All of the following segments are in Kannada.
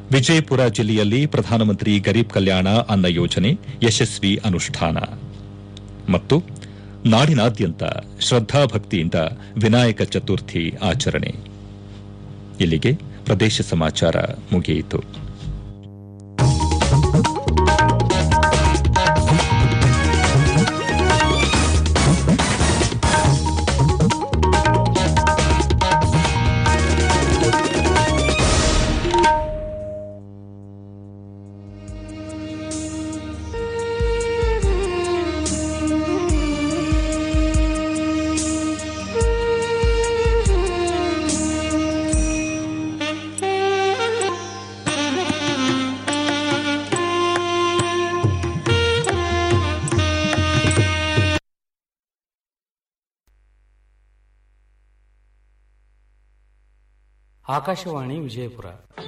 ವಿಜಯಪುರ ಜಿಲ್ಲೆಯಲ್ಲಿ ಪ್ರಧಾನಮಂತ್ರಿ ಗರೀಬ್ ಕಲ್ಯಾಣ ಅನ್ನ ಯೋಜನೆ ಯಶಸ್ವಿ ಅನುಷ್ಠಾನ ಮತ್ತು ನಾಡಿನಾದ್ಯಂತ ಶ್ರದ್ದಾಭಕ್ತಿಯಿಂದ ವಿನಾಯಕ ಚತುರ್ಥಿ ಆಚರಣೆ ಇಲ್ಲಿಗೆ ಪ್ರದೇಶ ಸಮಾಚಾರ ಮುಗಿಯಿತು ಆಕಾಶವಾಣಿ ವಿಜಯಪುರ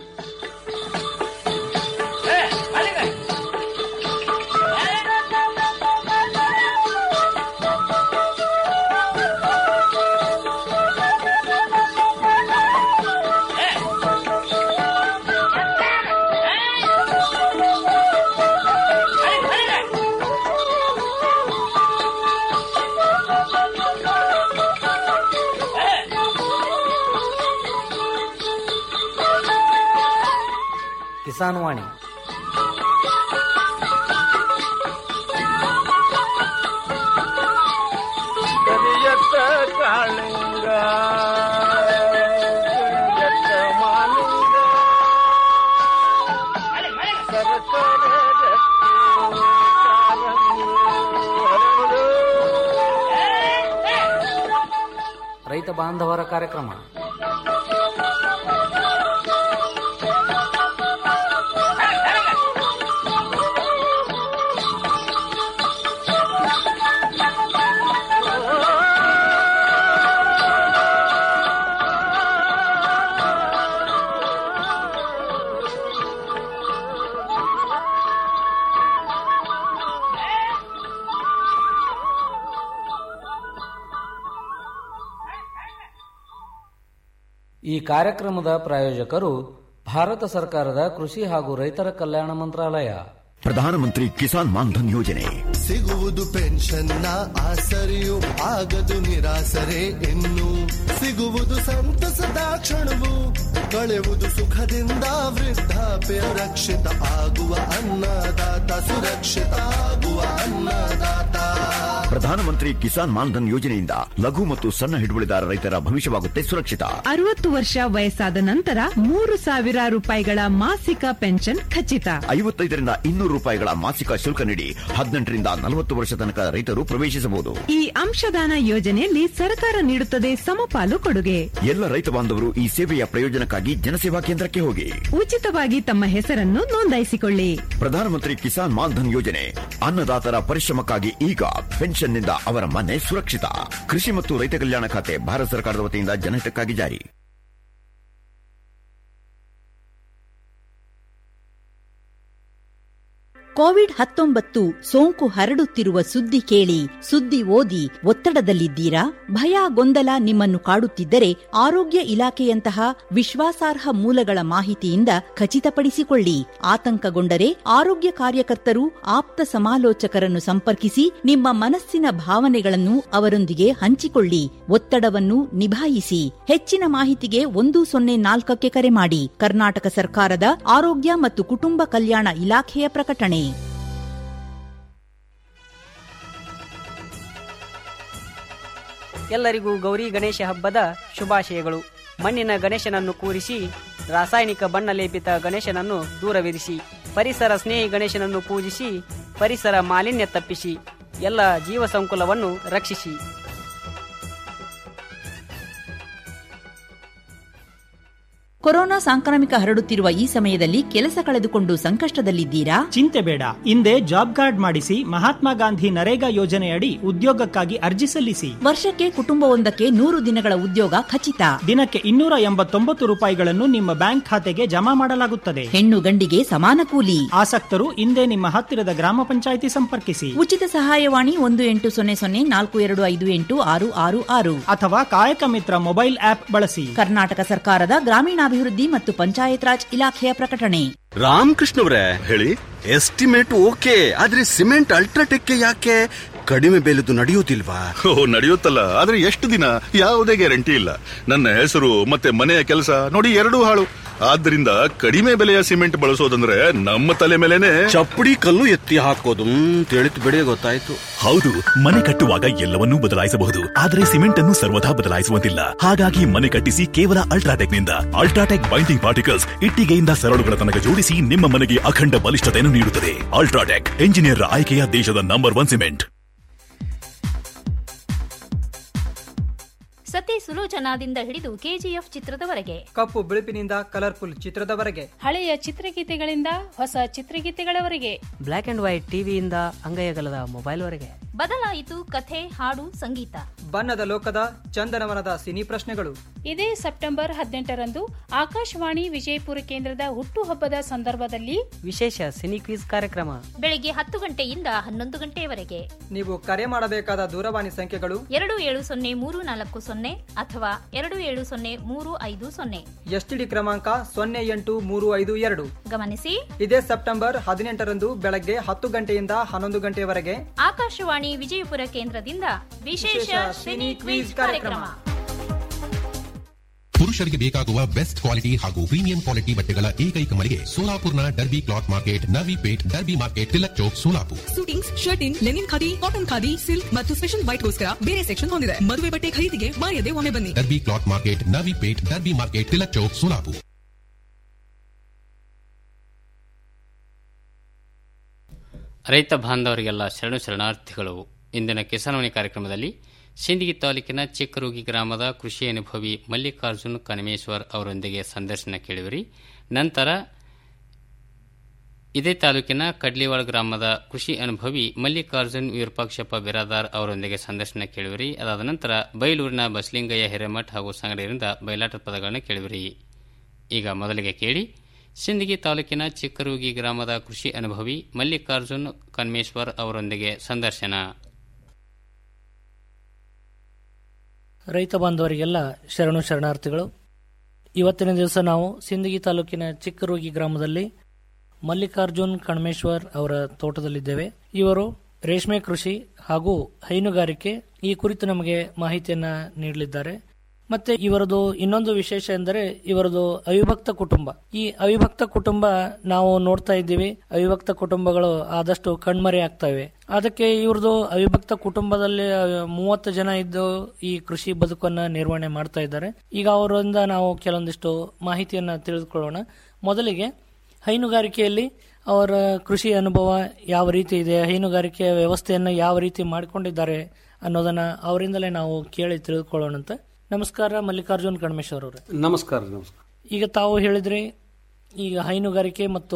ಕಿಸಾನ್ ವಾಣಿ ಕರಿಯತ್ತ ಕಾಳಿಂಗ ಕರಿಯತ್ತ ಮಾಲಿಂಗ ಸರಸರ ರಕ್ತಿ ಕಾರಂಗಿ ಹರಡು. ರೈತ ಬಾಂಧವರ ಕಾರ್ಯಕ್ರಮ ಈ ಕಾರ್ಯಕ್ರಮದ ಪ್ರಾಯೋಜಕರು ಭಾರತ ಸರ್ಕಾರದ ಕೃಷಿ ಹಾಗೂ ರೈತರ ಕಲ್ಯಾಣ ಮಂತ್ರಾಲಯ ಪ್ರಧಾನಮಂತ್ರಿ ಕಿಸಾನ್ ಮಾನ್ಧನ್ ಯೋಜನೆ ಸಿಗುವುದು ಪೆನ್ಷನ್ನ ಆಸರೆಯು ಆಗದು ನಿರಾಸರೆ ಇನ್ನು ಸಿಗುವುದು ಸಂತಸದ ಕ್ಷಣವು ಕಳೆಯುವುದು ಸುಖದಿಂದ ವೃದ್ಧಾಪ್ಯ ರಕ್ಷಿತ ಆಗುವ ಅನ್ನದಾತ ಸುರಕ್ಷಿತ ಆಗುವ ಅನ್ನದಾತ ಪ್ರಧಾನಮಂತ್ರಿ ಕಿಸಾನ್ ಮಾನ್ಧನ್ ಯೋಜನೆಯಿಂದ ಲಘು ಮತ್ತು ಸಣ್ಣ ಹಿಡುವಳಿದಾರ ರೈತರ ಭವಿಷ್ಯವಾಗುತ್ತೆ ಸುರಕ್ಷಿತ ಅರವತ್ತು ವರ್ಷ ವಯಸ್ಸಾದ ನಂತರ ಮೂರು ಸಾವಿರ ರೂಪಾಯಿಗಳ ಮಾಸಿಕ ಪೆನ್ಷನ್ ಖಚಿತ ಐವತ್ತೈದರಿಂದ ಇನ್ನೂರು ರೂಪಾಯಿಗಳ ಮಾಸಿಕ ಶುಲ್ಕ ನೀಡಿ ಹದಿನೆಂಟರಿಂದ ನಲವತ್ತು ವರ್ಷ ತನಕ ರೈತರು ಪ್ರವೇಶಿಸಬಹುದು ಈ ಅಂಶದಾನ ಯೋಜನೆಯಲ್ಲಿ ಸರ್ಕಾರ ನೀಡುತ್ತದೆ ಸಮಪಾಲು ಕೊಡುಗೆ ಎಲ್ಲ ರೈತ ಬಾಂಧವರು ಈ ಸೇವೆಯ ಪ್ರಯೋಜನಕ್ಕಾಗಿ ಜನಸೇವಾ ಕೇಂದ್ರಕ್ಕೆ ಹೋಗಿ ಉಚಿತವಾಗಿ ತಮ್ಮ ಹೆಸರನ್ನು ನೋಂದಾಯಿಸಿಕೊಳ್ಳಿ ಪ್ರಧಾನಮಂತ್ರಿ ಕಿಸಾನ್ ಮಾನ್ಧನ್ ಯೋಜನೆ ಅನ್ನದಾತರ ಪರಿಶ್ರಮಕ್ಕಾಗಿ ಈಗ ಪೆನ್ಷನ್ನಿಂದ ಅವರ ಮನೆ ಸುರಕ್ಷಿತ ಕೃಷಿ ಮತ್ತು ರೈತ ಕಲ್ಯಾಣ ಖಾತೆ ಭಾರತ ಸರ್ಕಾರದ ವತಿಯಿಂದ ಜನಹಿತಕ್ಕಾಗಿ ಜಾರಿ ಕೋವಿಡ್ ಹತ್ತೊಂಬತ್ತು ಸೋಂಕು ಹರಡುತ್ತಿರುವ ಸುದ್ದಿ ಕೇಳಿ ಸುದ್ದಿ ಓದಿ ಒತ್ತಡದಲ್ಲಿದ್ದೀರಾ ಭಯ ಗೊಂದಲ ನಿಮ್ಮನ್ನು ಕಾಡುತ್ತಿದ್ದರೆ ಆರೋಗ್ಯ ಇಲಾಖೆಯಂತಹ ವಿಶ್ವಾಸಾರ್ಹ ಮೂಲಗಳ ಮಾಹಿತಿಯಿಂದ ಖಚಿತಪಡಿಸಿಕೊಳ್ಳಿ ಆತಂಕಗೊಂಡರೆ ಆರೋಗ್ಯ ಕಾರ್ಯಕರ್ತರು ಆಪ್ತ ಸಮಾಲೋಚಕರನ್ನು ಸಂಪರ್ಕಿಸಿ ನಿಮ್ಮ ಮನಸ್ಸಿನ ಭಾವನೆಗಳನ್ನು ಅವರೊಂದಿಗೆ ಹಂಚಿಕೊಳ್ಳಿ ಒತ್ತಡವನ್ನು ನಿಭಾಯಿಸಿ ಹೆಚ್ಚಿನ ಮಾಹಿತಿಗೆ ಒಂದು ಸೊನ್ನೆ ನಾಲ್ಕಕ್ಕೆ ಕರೆ ಮಾಡಿ ಕರ್ನಾಟಕ ಸರ್ಕಾರದ ಆರೋಗ್ಯ ಮತ್ತು ಕುಟುಂಬ ಕಲ್ಯಾಣ ಇಲಾಖೆಯ ಪ್ರಕಟಣೆ ಎಲ್ಲರಿಗೂ ಗೌರಿ ಗಣೇಶ ಹಬ್ಬದ ಶುಭಾಶಯಗಳು ಮಣ್ಣಿನ ಗಣೇಶನನ್ನು ಕೂರಿಸಿ ರಾಸಾಯನಿಕ ಬಣ್ಣ ಲೇಪಿತ ಗಣೇಶನನ್ನು ದೂರವಿರಿಸಿ ಪರಿಸರ ಸ್ನೇಹಿ ಗಣೇಶನನ್ನು ಪೂಜಿಸಿ ಪರಿಸರ ಮಾಲಿನ್ಯ ತಪ್ಪಿಸಿ ಎಲ್ಲ ಜೀವ ಸಂಕುಲವನ್ನು ರಕ್ಷಿಸಿ ಕೊರೋನಾ ಸಾಂಕ್ರಾಮಿಕ ಹರಡುತ್ತಿರುವ ಈ ಸಮಯದಲ್ಲಿ ಕೆಲಸ ಕಳೆದುಕೊಂಡು ಸಂಕಷ್ಟದಲ್ಲಿದ್ದೀರಾ ಚಿಂತೆ ಬೇಡ ಹಿಂದೆ ಜಾಬ್ ಕಾರ್ಡ್ ಮಾಡಿಸಿ ಮಹಾತ್ಮ ಗಾಂಧಿ ನರೇಗಾ ಯೋಜನೆಯಡಿ ಉದ್ಯೋಗಕ್ಕಾಗಿ ಅರ್ಜಿ ಸಲ್ಲಿಸಿ ವರ್ಷಕ್ಕೆ ಕುಟುಂಬವೊಂದಕ್ಕೆ ನೂರು ದಿನಗಳ ಉದ್ಯೋಗ ಖಚಿತ ದಿನಕ್ಕೆ ಇನ್ನೂರ ಎಂಬತ್ತೊಂಬತ್ತು ರೂಪಾಯಿಗಳನ್ನು ನಿಮ್ಮ ಬ್ಯಾಂಕ್ ಖಾತೆಗೆ ಜಮಾ ಮಾಡಲಾಗುತ್ತದೆ ಹೆಣ್ಣು ಗಂಡಿಗೆ ಸಮಾನ ಕೂಲಿ ಆಸಕ್ತರು ಹಿಂದೆ ನಿಮ್ಮ ಹತ್ತಿರದ ಗ್ರಾಮ ಪಂಚಾಯಿತಿ ಸಂಪರ್ಕಿಸಿ ಉಚಿತ ಸಹಾಯವಾಣಿ ಒಂದು ಎಂಟು ಸೊನ್ನೆ ಸೊನ್ನೆ ನಾಲ್ಕು ಎರಡು ಐದು ಎಂಟು ಆರು ಆರು ಆರು ಅಥವಾ ಕಾಯಕ ಮಿತ್ರ ಮೊಬೈಲ್ ಆಪ್ ಬಳಸಿ ಕರ್ನಾಟಕ ಸರ್ಕಾರದ ಗ್ರಾಮೀಣಾಭಿವೃದ್ಧಿ ಗ್ರಾಮೀಣಾಭಿವೃದ್ಧಿ ಮತ್ತು ಪಂಚಾಯತ್ ರಾಜ್ ಇಲಾಖೆಯ ಪ್ರಕಟಣೆ ರಾಮಕೃಷ್ಣವ್ರೆ ಹೇಳಿ ಎಸ್ಟಿಮೇಟ್ ಓಕೆ ಆದ್ರೆ ಸಿಮೆಂಟ್ ಅಲ್ಟ್ರಾಟೆಕ್ ಯಾಕೆ ಕಡಿಮೆ ಬೆಲೆದು ನಡೆಯುವುದಿಲ್ವಾ ಓ ನಡೆಯುತ್ತಲ್ಲ ಆದ್ರೆ ಎಷ್ಟು ದಿನ ಯಾವುದೇ ಗ್ಯಾರಂಟಿ ಇಲ್ಲ ನನ್ನ ಹೆಸರು ಮತ್ತೆ ಮನೆಯ ಕೆಲಸ ನೋಡಿ ಎರಡೂ ಹಾಳು ಆದ್ದರಿಂದ ಕಡಿಮೆ ಬೆಲೆಯ ಸಿಮೆಂಟ್ ಬಳಸೋದಂದ್ರೆ ನಮ್ಮ ತಲೆ ಮೇಲೆನೆ ಚಪ್ಪಡಿ ಕಲ್ಲು ಎತ್ತಿ ಹಾಕೋದು ತಿಳಿತು ಬಿಡಿ ಗೊತ್ತಾಯ್ತು ಹೌದು ಮನೆ ಕಟ್ಟುವಾಗ ಎಲ್ಲವನ್ನೂ ಬದಲಾಯಿಸಬಹುದು ಆದರೆ ಸಿಮೆಂಟ್ ಅನ್ನು ಸರ್ವದಾ ಬದಲಾಯಿಸುವಂತಿಲ್ಲ ಹಾಗಾಗಿ ಮನೆ ಕಟ್ಟಿಸಿ ಕೇವಲ ಅಲ್ಟ್ರಾಟೆಕ್ ನಿಂದ ಅಲ್ಟ್ರಾಟೆಕ್ ಬೈಂಡಿಂಗ್ ಪಾರ್ಟಿಕಲ್ಸ್ ಇಟ್ಟಿಗೆಯಿಂದ ಸರಳುಗಳ ತನಕ ಜೋಡಿಸಿ ನಿಮ್ಮ ಮನೆಗೆ ಅಖಂಡ ಬಲಿಷ್ಠತೆಯನ್ನು ನೀಡುತ್ತದೆ ಅಲ್ಟ್ರಾಟೆಕ್ ಎಂಜಿನಿಯರ್ ಆಯ್ಕೆಯ ದೇಶದ ನಂಬರ್ ಒನ್ ಸಿಮೆಂಟ್ ಸತಿ ಸುಲೋಚನಾದಿಂದ ಹಿಡಿದು ಕೆಜಿಎಫ್ ಚಿತ್ರದವರೆಗೆ ಕಪ್ಪು ಬಿಳುಪಿನಿಂದ ಕಲರ್ಫುಲ್ ಚಿತ್ರದವರೆಗೆ ಹಳೆಯ ಚಿತ್ರಗೀತೆಗಳಿಂದ ಹೊಸ ಚಿತ್ರಗೀತೆಗಳವರೆಗೆ ಬ್ಲ್ಯಾಕ್ ಅಂಡ್ ವೈಟ್ ಟಿವಿಯಿಂದ ಅಂಗೈಯಗಲದ ಮೊಬೈಲ್ವರೆಗೆ ಬದಲಾಯಿತು ಕಥೆ ಹಾಡು ಸಂಗೀತ ಬಣ್ಣದ ಲೋಕದ ಚಂದನವನದ ಸಿನಿ ಪ್ರಶ್ನೆಗಳು ಇದೇ ಸೆಪ್ಟೆಂಬರ್ ಹದಿನೆಂಟರಂದು ಆಕಾಶವಾಣಿ ವಿಜಯಪುರ ಕೇಂದ್ರದ ಹುಟ್ಟುಹಬ್ಬದ ಸಂದರ್ಭದಲ್ಲಿ ವಿಶೇಷ ಸಿನಿ ಕ್ವಿಜ್ ಕಾರ್ಯಕ್ರಮ ಬೆಳಿಗ್ಗೆ ಹತ್ತು ಗಂಟೆಯಿಂದ ಹನ್ನೊಂದು ಗಂಟೆಯವರೆಗೆ ನೀವು ಕರೆ ಮಾಡಬೇಕಾದ ದೂರವಾಣಿ ಸಂಖ್ಯೆಗಳು ಎರಡು ಏಳು ಸೊನ್ನೆ ಮೂರು ನಾಲ್ಕು ಸೊನ್ನೆ ಅಥವಾ ಎರಡು ಏಳು ಸೊನ್ನೆ ಮೂರು ಐದು ಸೊನ್ನೆ ಎಸ್ಟಿಡಿ ಕ್ರಮಾಂಕ ಸೊನ್ನೆ ಎಂಟು ಮೂರು ಐದು ಎರಡು ಗಮನಿಸಿ ಇದೇ ಸೆಪ್ಟೆಂಬರ್ ಹದಿನೆಂಟರಂದು ಬೆಳಗ್ಗೆ ಹತ್ತು ಗಂಟೆಯಿಂದ ಹನ್ನೊಂದು ಗಂಟೆಯವರೆಗೆ ಆಕಾಶವಾಣಿ ವಿಜಯಪುರ ಕೇಂದ್ರದಿಂದ ವಿಶೇಷ ಸಿನಿ ಕ್ವಿಜ್ ಕಾರ್ಯಕ್ರಮ ಪುರುಷರಿಗೆ ಬೇಕಾಗುವ ಬೆಸ್ಟ್ ಕ್ವಾಲಿಟಿ ಹಾಗೂ ಪ್ರೀಮಿಯಂ ಕ್ವಾಲಿಟಿ ಬಟ್ಟೆಗಳ ಏಕೈಕ ಮಳಿಗೆ ಸೋಲಾಪುರ್ನ Derby cloth market Navi Peth Derby market Tilak Chowk Solapur suitings shirting linen khadi cotton khadi silk ಮತ್ತು ಸ್ಪೆಷಲ್ ವೈಟ್ಗೋಸ್ಕರ ಬೇರೆ ಸೆಕ್ಷನ್ ಹೊಂದಿದೆ ಮದುವೆ ಬಟ್ಟೆ ಖರೀದಿಗೆ ಮಾಯದೆ ಒಮ್ಮೆ ಬನ್ನಿ Derby cloth market Navi Peth Derby market Tilak Chowk Solapur ರೈತ ಬಾಂಧವರಿಗೆಲ್ಲ ಶರಣು ಶರಣಾರ್ಥಿಗಳು ಇಂದಿನ ಕಿಸಾನ್ವಾಣಿ ಕಾರ್ಯಕ್ರಮದಲ್ಲಿ ಸಿಂದಗಿ ತಾಲೂಕಿನ ಚಿಕ್ಕರುಗಿ ಗ್ರಾಮದ ಕೃಷಿ ಅನುಭವಿ ಮಲ್ಲಿಕಾರ್ಜುನ್ ಕನಮೇಶ್ವರ್ ಅವರೊಂದಿಗೆ ಸಂದರ್ಶನ ಕೇಳಿವಿರಿ ನಂತರ ಇದೇ ತಾಲೂಕಿನ ಕಡ್ಲಿವಾಳ ಗ್ರಾಮದ ಕೃಷಿ ಅನುಭವಿ ಮಲ್ಲಿಕಾರ್ಜುನ್ ವಿರೂಪಾಕ್ಷಪ್ಪ ಬಿರಾದಾರ್ ಅವರೊಂದಿಗೆ ಸಂದರ್ಶನ ಕೇಳಿವಿರಿ ಅದಾದ ನಂತರ ಬೈಲೂರಿನ ಬಸಲಿಂಗಯ್ಯ ಹಿರೇಮಠ್ ಹಾಗೂ ಸಂಗಡಿಯರಿಂದ ಬಯಲಾಟ ಪದಗಳನ್ನು ಕೇಳಿವಿರಿ ಈಗ ಮೊದಲಿಗೆ ಕೇಳಿ ಸಿಂದಗಿ ತಾಲೂಕಿನ ಚಿಕ್ಕರುಗಿ ಗ್ರಾಮದ ಕೃಷಿ ಅನುಭವಿ ಮಲ್ಲಿಕಾರ್ಜುನ್ ಕನ್ಮೇಶ್ವರ್ ಅವರೊಂದಿಗೆ ಸಂದರ್ಶನ ರೈತ ಬಾಂಧವರಿಗೆಲ್ಲ ಶರಣು ಶರಣಾರ್ಥಿಗಳು ಇವತ್ತಿನ ದಿವಸ ನಾವು ಸಿಂದಗಿ ತಾಲೂಕಿನ ಚಿಕ್ಕರೋಗಿ ಗ್ರಾಮದಲ್ಲಿ ಮಲ್ಲಿಕಾರ್ಜುನ್ ಕಣ್ಮೇಶ್ವರ್ ಅವರ ತೋಟದಲ್ಲಿದ್ದೇವೆ ಇವರು ರೇಷ್ಮೆ ಕೃಷಿ ಹಾಗೂ ಹೈನುಗಾರಿಕೆ ಈ ಕುರಿತು ನಮಗೆ ಮಾಹಿತಿಯನ್ನ ನೀಡಲಿದ್ದಾರೆ ಮತ್ತೆ ಇವರದು ಇನ್ನೊಂದು ವಿಶೇಷ ಎಂದರೆ ಇವರದು ಅವಿಭಕ್ತ ಕುಟುಂಬ ಈ ಅವಿಭಕ್ತ ಕುಟುಂಬ ನಾವು ನೋಡ್ತಾ ಇದ್ದೀವಿ ಅವಿಭಕ್ತ ಕುಟುಂಬಗಳು ಆದಷ್ಟು ಕಣ್ಮರೆ ಆಗ್ತವೆ ಅದಕ್ಕೆ ಇವ್ರದ್ದು ಅವಿಭಕ್ತ ಕುಟುಂಬದಲ್ಲಿ ಮೂವತ್ತು ಜನ ಇದ್ದು ಈ ಕೃಷಿ ಬದುಕನ್ನ ನಿರ್ವಹಣೆ ಮಾಡ್ತಾ ಇದ್ದಾರೆ ಈಗ ಅವರಿಂದ ನಾವು ಕೆಲವೊಂದಿಷ್ಟು ಮಾಹಿತಿಯನ್ನ ತಿಳಿದುಕೊಳ್ಳೋಣ ಮೊದಲಿಗೆ ಹೈನುಗಾರಿಕೆಯಲ್ಲಿ ಅವರ ಕೃಷಿ ಅನುಭವ ಯಾವ ರೀತಿ ಇದೆ ಹೈನುಗಾರಿಕೆಯ ವ್ಯವಸ್ಥೆಯನ್ನ ಯಾವ ರೀತಿ ಮಾಡಿಕೊಂಡಿದ್ದಾರೆ ಅನ್ನೋದನ್ನ ಅವರಿಂದಲೇ ನಾವು ಕೇಳಿ ತಿಳಿದುಕೊಳ್ಳೋಣಂತ ನಮಸ್ಕಾರ ಮಲ್ಲಿಕಾರ್ಜುನ್ ಕಣ್ಮೇಶ್ವರ್ ಅವರೇ ನಮಸ್ಕಾರ ನಮಸ್ಕಾರ ಈಗ ತಾವು ಹೇಳಿದ್ರಿ ಈಗ ಹೈನುಗಾರಿಕೆ ಮತ್ತು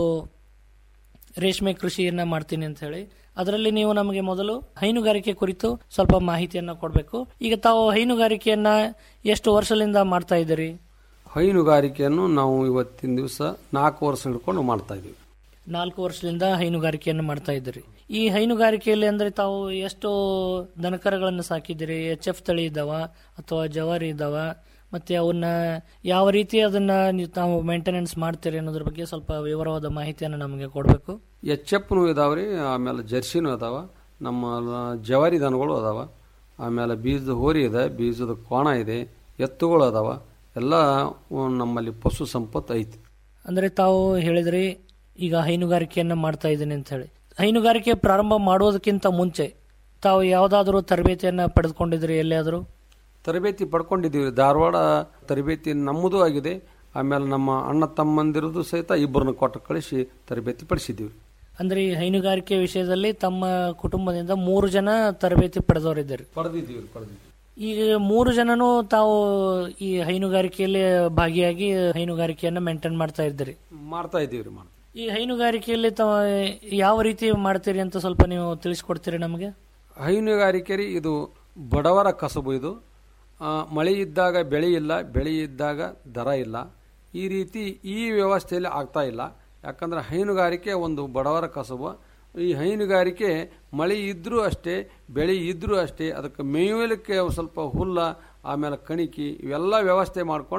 ರೇಷ್ಮೆ ಕೃಷಿಯನ್ನ ಮಾಡ್ತೀನಿ ಅಂತ ಹೇಳಿ ಅದರಲ್ಲಿ ನೀವು ನಮಗೆ ಮೊದಲು ಹೈನುಗಾರಿಕೆ ಕುರಿತು ಸ್ವಲ್ಪ ಮಾಹಿತಿಯನ್ನ ಕೊಡಬೇಕು ಈಗ ತಾವು ಹೈನುಗಾರಿಕೆಯನ್ನ ಎಷ್ಟು ವರ್ಷದಿಂದ ಮಾಡ್ತಾ ಇದ್ದೀರಿ ಹೈನುಗಾರಿಕೆಯನ್ನು ನಾವು ಇವತ್ತಿನ ದಿವಸ ನಾಲ್ಕು ವರ್ಷ ಹಿಡ್ಕೊಂಡು ಮಾಡ್ತಾ ಇದೀವಿ ನಾಲ್ಕು ವರ್ಷದಿಂದ ಹೈನುಗಾರಿಕೆಯನ್ನು ಮಾಡ್ತಾ ಇದ್ದೀರಿ ಈ ಹೈನುಗಾರಿಕೆಯಲ್ಲಿ ಅಂದ್ರೆ ತಾವು ಎಷ್ಟು ದನಕರಗಳನ್ನು ಸಾಕಿದ್ದೀರಿ ಎಚ್ ಎಫ್ ತಳಿ ಇದ್ದಾವ ಅಥವಾ ಜವಾರಿ ಇದ್ದಾವ ಮತ್ತೆ ಅವನ್ನ ಯಾವ ರೀತಿ ಅದನ್ನ ನೀವು ತಾವು ಮೇಂಟೆನೆನ್ಸ್ ಮಾಡ್ತೀರಿ ಅನ್ನೋದ್ರ ಬಗ್ಗೆ ಸ್ವಲ್ಪ ವಿವರವಾದ ಮಾಹಿತಿಯನ್ನು ನಮಗೆ ಕೊಡಬೇಕು ಎಚ್ ಎಫ್ನು ಇದಾವ್ರಿ ಆಮೇಲೆ ಜರ್ಸಿನೂ ಅದಾವ ನಮ್ಮ ಜವಾರಿ ದನಗಳು ಅದಾವ ಆಮೇಲೆ ಬೀಜದ ಹೋರಿ ಇದೆ ಬೀಜದ ಕೋಣ ಇದೆ ಎತ್ತುಗಳು ಅದಾವ ಎಲ್ಲ ನಮ್ಮಲ್ಲಿ ಪಶು ಸಂಪತ್ತು ಐತಿ ಅಂದ್ರೆ ತಾವು ಹೇಳಿದ್ರಿ ಈಗ ಹೈನುಗಾರಿಕೆಯನ್ನ ಮಾಡ್ತಾ ಇದ್ದೀನಿ ಅಂತ ಹೇಳಿ ಹೈನುಗಾರಿಕೆ ಪ್ರಾರಂಭ ಮಾಡೋದಕ್ಕಿಂತ ಮುಂಚೆ ತಾವು ಯಾವ್ದಾದ್ರು ತರಬೇತಿಯನ್ನ ಪಡೆದುಕೊಂಡಿದ್ರಿ ಎಲ್ಲಿಯಾದರೂ ತರಬೇತಿ ಪಡ್ಕೊಂಡಿದ್ದೀವಿ ಧಾರವಾಡ ತರಬೇತಿ ನಮ್ಮದು ಆಗಿದೆ ಆಮೇಲೆ ನಮ್ಮ ಅಣ್ಣ ತಮ್ಮಂದಿರದು ಸಹಿತ ಇಬ್ಬರನ್ನ ಕೊಟ್ಟು ಕಳಿಸಿ ತರಬೇತಿ ಪಡಿಸಿದ್ದೀವಿ ಅಂದ್ರೆ ಈ ಹೈನುಗಾರಿಕೆ ವಿಷಯದಲ್ಲಿ ತಮ್ಮ ಕುಟುಂಬದಿಂದ ಮೂರು ಜನ ತರಬೇತಿ ಪಡೆದವರಿದ್ದಾರೆ ಪಡೆದಿದ್ದೀವಿ ಪಡೆದಿದ್ದೀವಿ ಈಗ ಮೂರು ಜನನು ತಾವು ಈ ಹೈನುಗಾರಿಕೆಯಲ್ಲಿ ಭಾಗಿಯಾಗಿ ಹೈನುಗಾರಿಕೆಯನ್ನ ಮೇಂಟೈನ್ ಮಾಡ್ತಾ ಇದ್ದೀರಿ ಮಾಡ್ತಾ ಇದ್ದೀವಿ ಮಾಡ್ತಾ ಈ ಹೈನುಗಾರಿಕೆಯಲ್ಲಿ ತಾವು ಯಾವ ರೀತಿ ಮಾಡ್ತೀರಿ ಅಂತ ಸ್ವಲ್ಪ ನೀವು ತಿಳಿಸ್ಕೊಡ್ತೀರಿ ನಮಗೆ ಹೈನುಗಾರಿಕೆ ರೀ ಇದು ಬಡವರ ಕಸಬು ಇದು ಆ, ಮಳೆ ಇದ್ದಾಗ ಬೆಳೆ ಇಲ್ಲ ಬೆಳೆ ಇದ್ದಾಗ ದರ ಇಲ್ಲ ಈ ರೀತಿ ಈ ವ್ಯವಸ್ಥೆಯಲ್ಲಿ ಆಗ್ತಾ ಇಲ್ಲ ಯಾಕಂದ್ರೆ ಹೈನುಗಾರಿಕೆ ಒಂದು ಬಡವರ ಕಸಬು ಈ ಹೈನುಗಾರಿಕೆ ಮಳೆ ಇದ್ರೂ ಅಷ್ಟೇ ಬೆಳೆ ಇದ್ರೂ ಅಷ್ಟೇ ಅದಕ್ಕೆ ಮೇಯಲಿಕ್ಕೆ ಒಂದ್ ಸ್ವಲ್ಪ ಹುಲ್ಲ ಆಮೇಲೆ ಕಣಿಕಿ ಇವೆಲ್ಲ ವ್ಯವಸ್ಥೆ ಮಾಡ್ಕೊಂಡ್ರೆ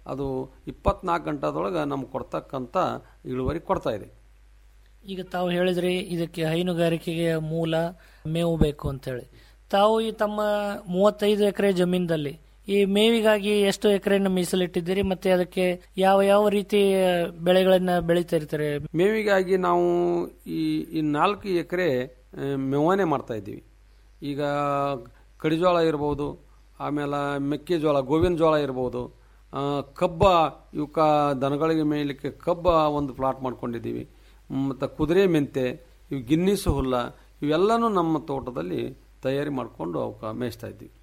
ಅದು ಇಪ್ಪತ್ನಾಲ್ಕು ಗಂಟೆದೊಳಗೆ ನಮ್ಗೆ ಕೊಡ್ತಕ್ಕಂಥ ಇಳುವರಿ ಕೊಡ್ತಾ ಇದೆ ಈಗ ತಾವು ಹೇಳಿದ್ರಿ ಇದಕ್ಕೆ ಹೈನುಗಾರಿಕೆಗೆ ಮೂಲ ಮೇವು ಬೇಕು ಅಂತೇಳಿ ತಾವು ಈ ತಮ್ಮ ಮೂವತ್ತೈದು ಎಕರೆ ಜಮೀನದಲ್ಲಿ ಈ ಮೇವಿಗಾಗಿ ಎಷ್ಟು ಎಕರೆನ ಮೀಸಲಿಟ್ಟಿದ್ದೀರಿ ಮತ್ತೆ ಅದಕ್ಕೆ ಯಾವ ಯಾವ ರೀತಿ ಬೆಳೆಗಳನ್ನ ಬೆಳೀತಾ ಇರ್ತಾರೆ ಮೇವಿಗಾಗಿ ನಾವು ಈ ಈ ನಾಲ್ಕು ಎಕರೆ ಮೇವನೆ ಮಾಡ್ತಾ ಇದ್ದೀವಿ ಈಗ ಕಡಿಜೋಳ ಇರ್ಬೋದು ಆಮೇಲೆ ಮೆಕ್ಕೆಜೋಳ ಗೋವಿನ ಜೋಳ ಇರ್ಬೋದು ಆ, ಕಬ್ಬ ಇವಕ್ಕ ದನಗಳಿಗೆ ಮೇಯಲಿಕ್ಕೆ ಕಬ್ಬ ಒಂದು ಪ್ಲಾಟ್ ಮಾಡ್ಕೊಂಡಿದ್ದೀವಿ ಮತ್ತು ಕುದುರೆ ಮೆಂತೆ ಇವು ಗಿನ್ನಿಸು ಹುಲ್ಲ ಇವೆಲ್ಲನೂ ನಮ್ಮ ತೋಟದಲ್ಲಿ ತಯಾರಿ ಮಾಡಿಕೊಂಡು ಅವಕ್ಕೆ ಮೇಯಿಸ್ತಾ ಇದ್ದೀವಿ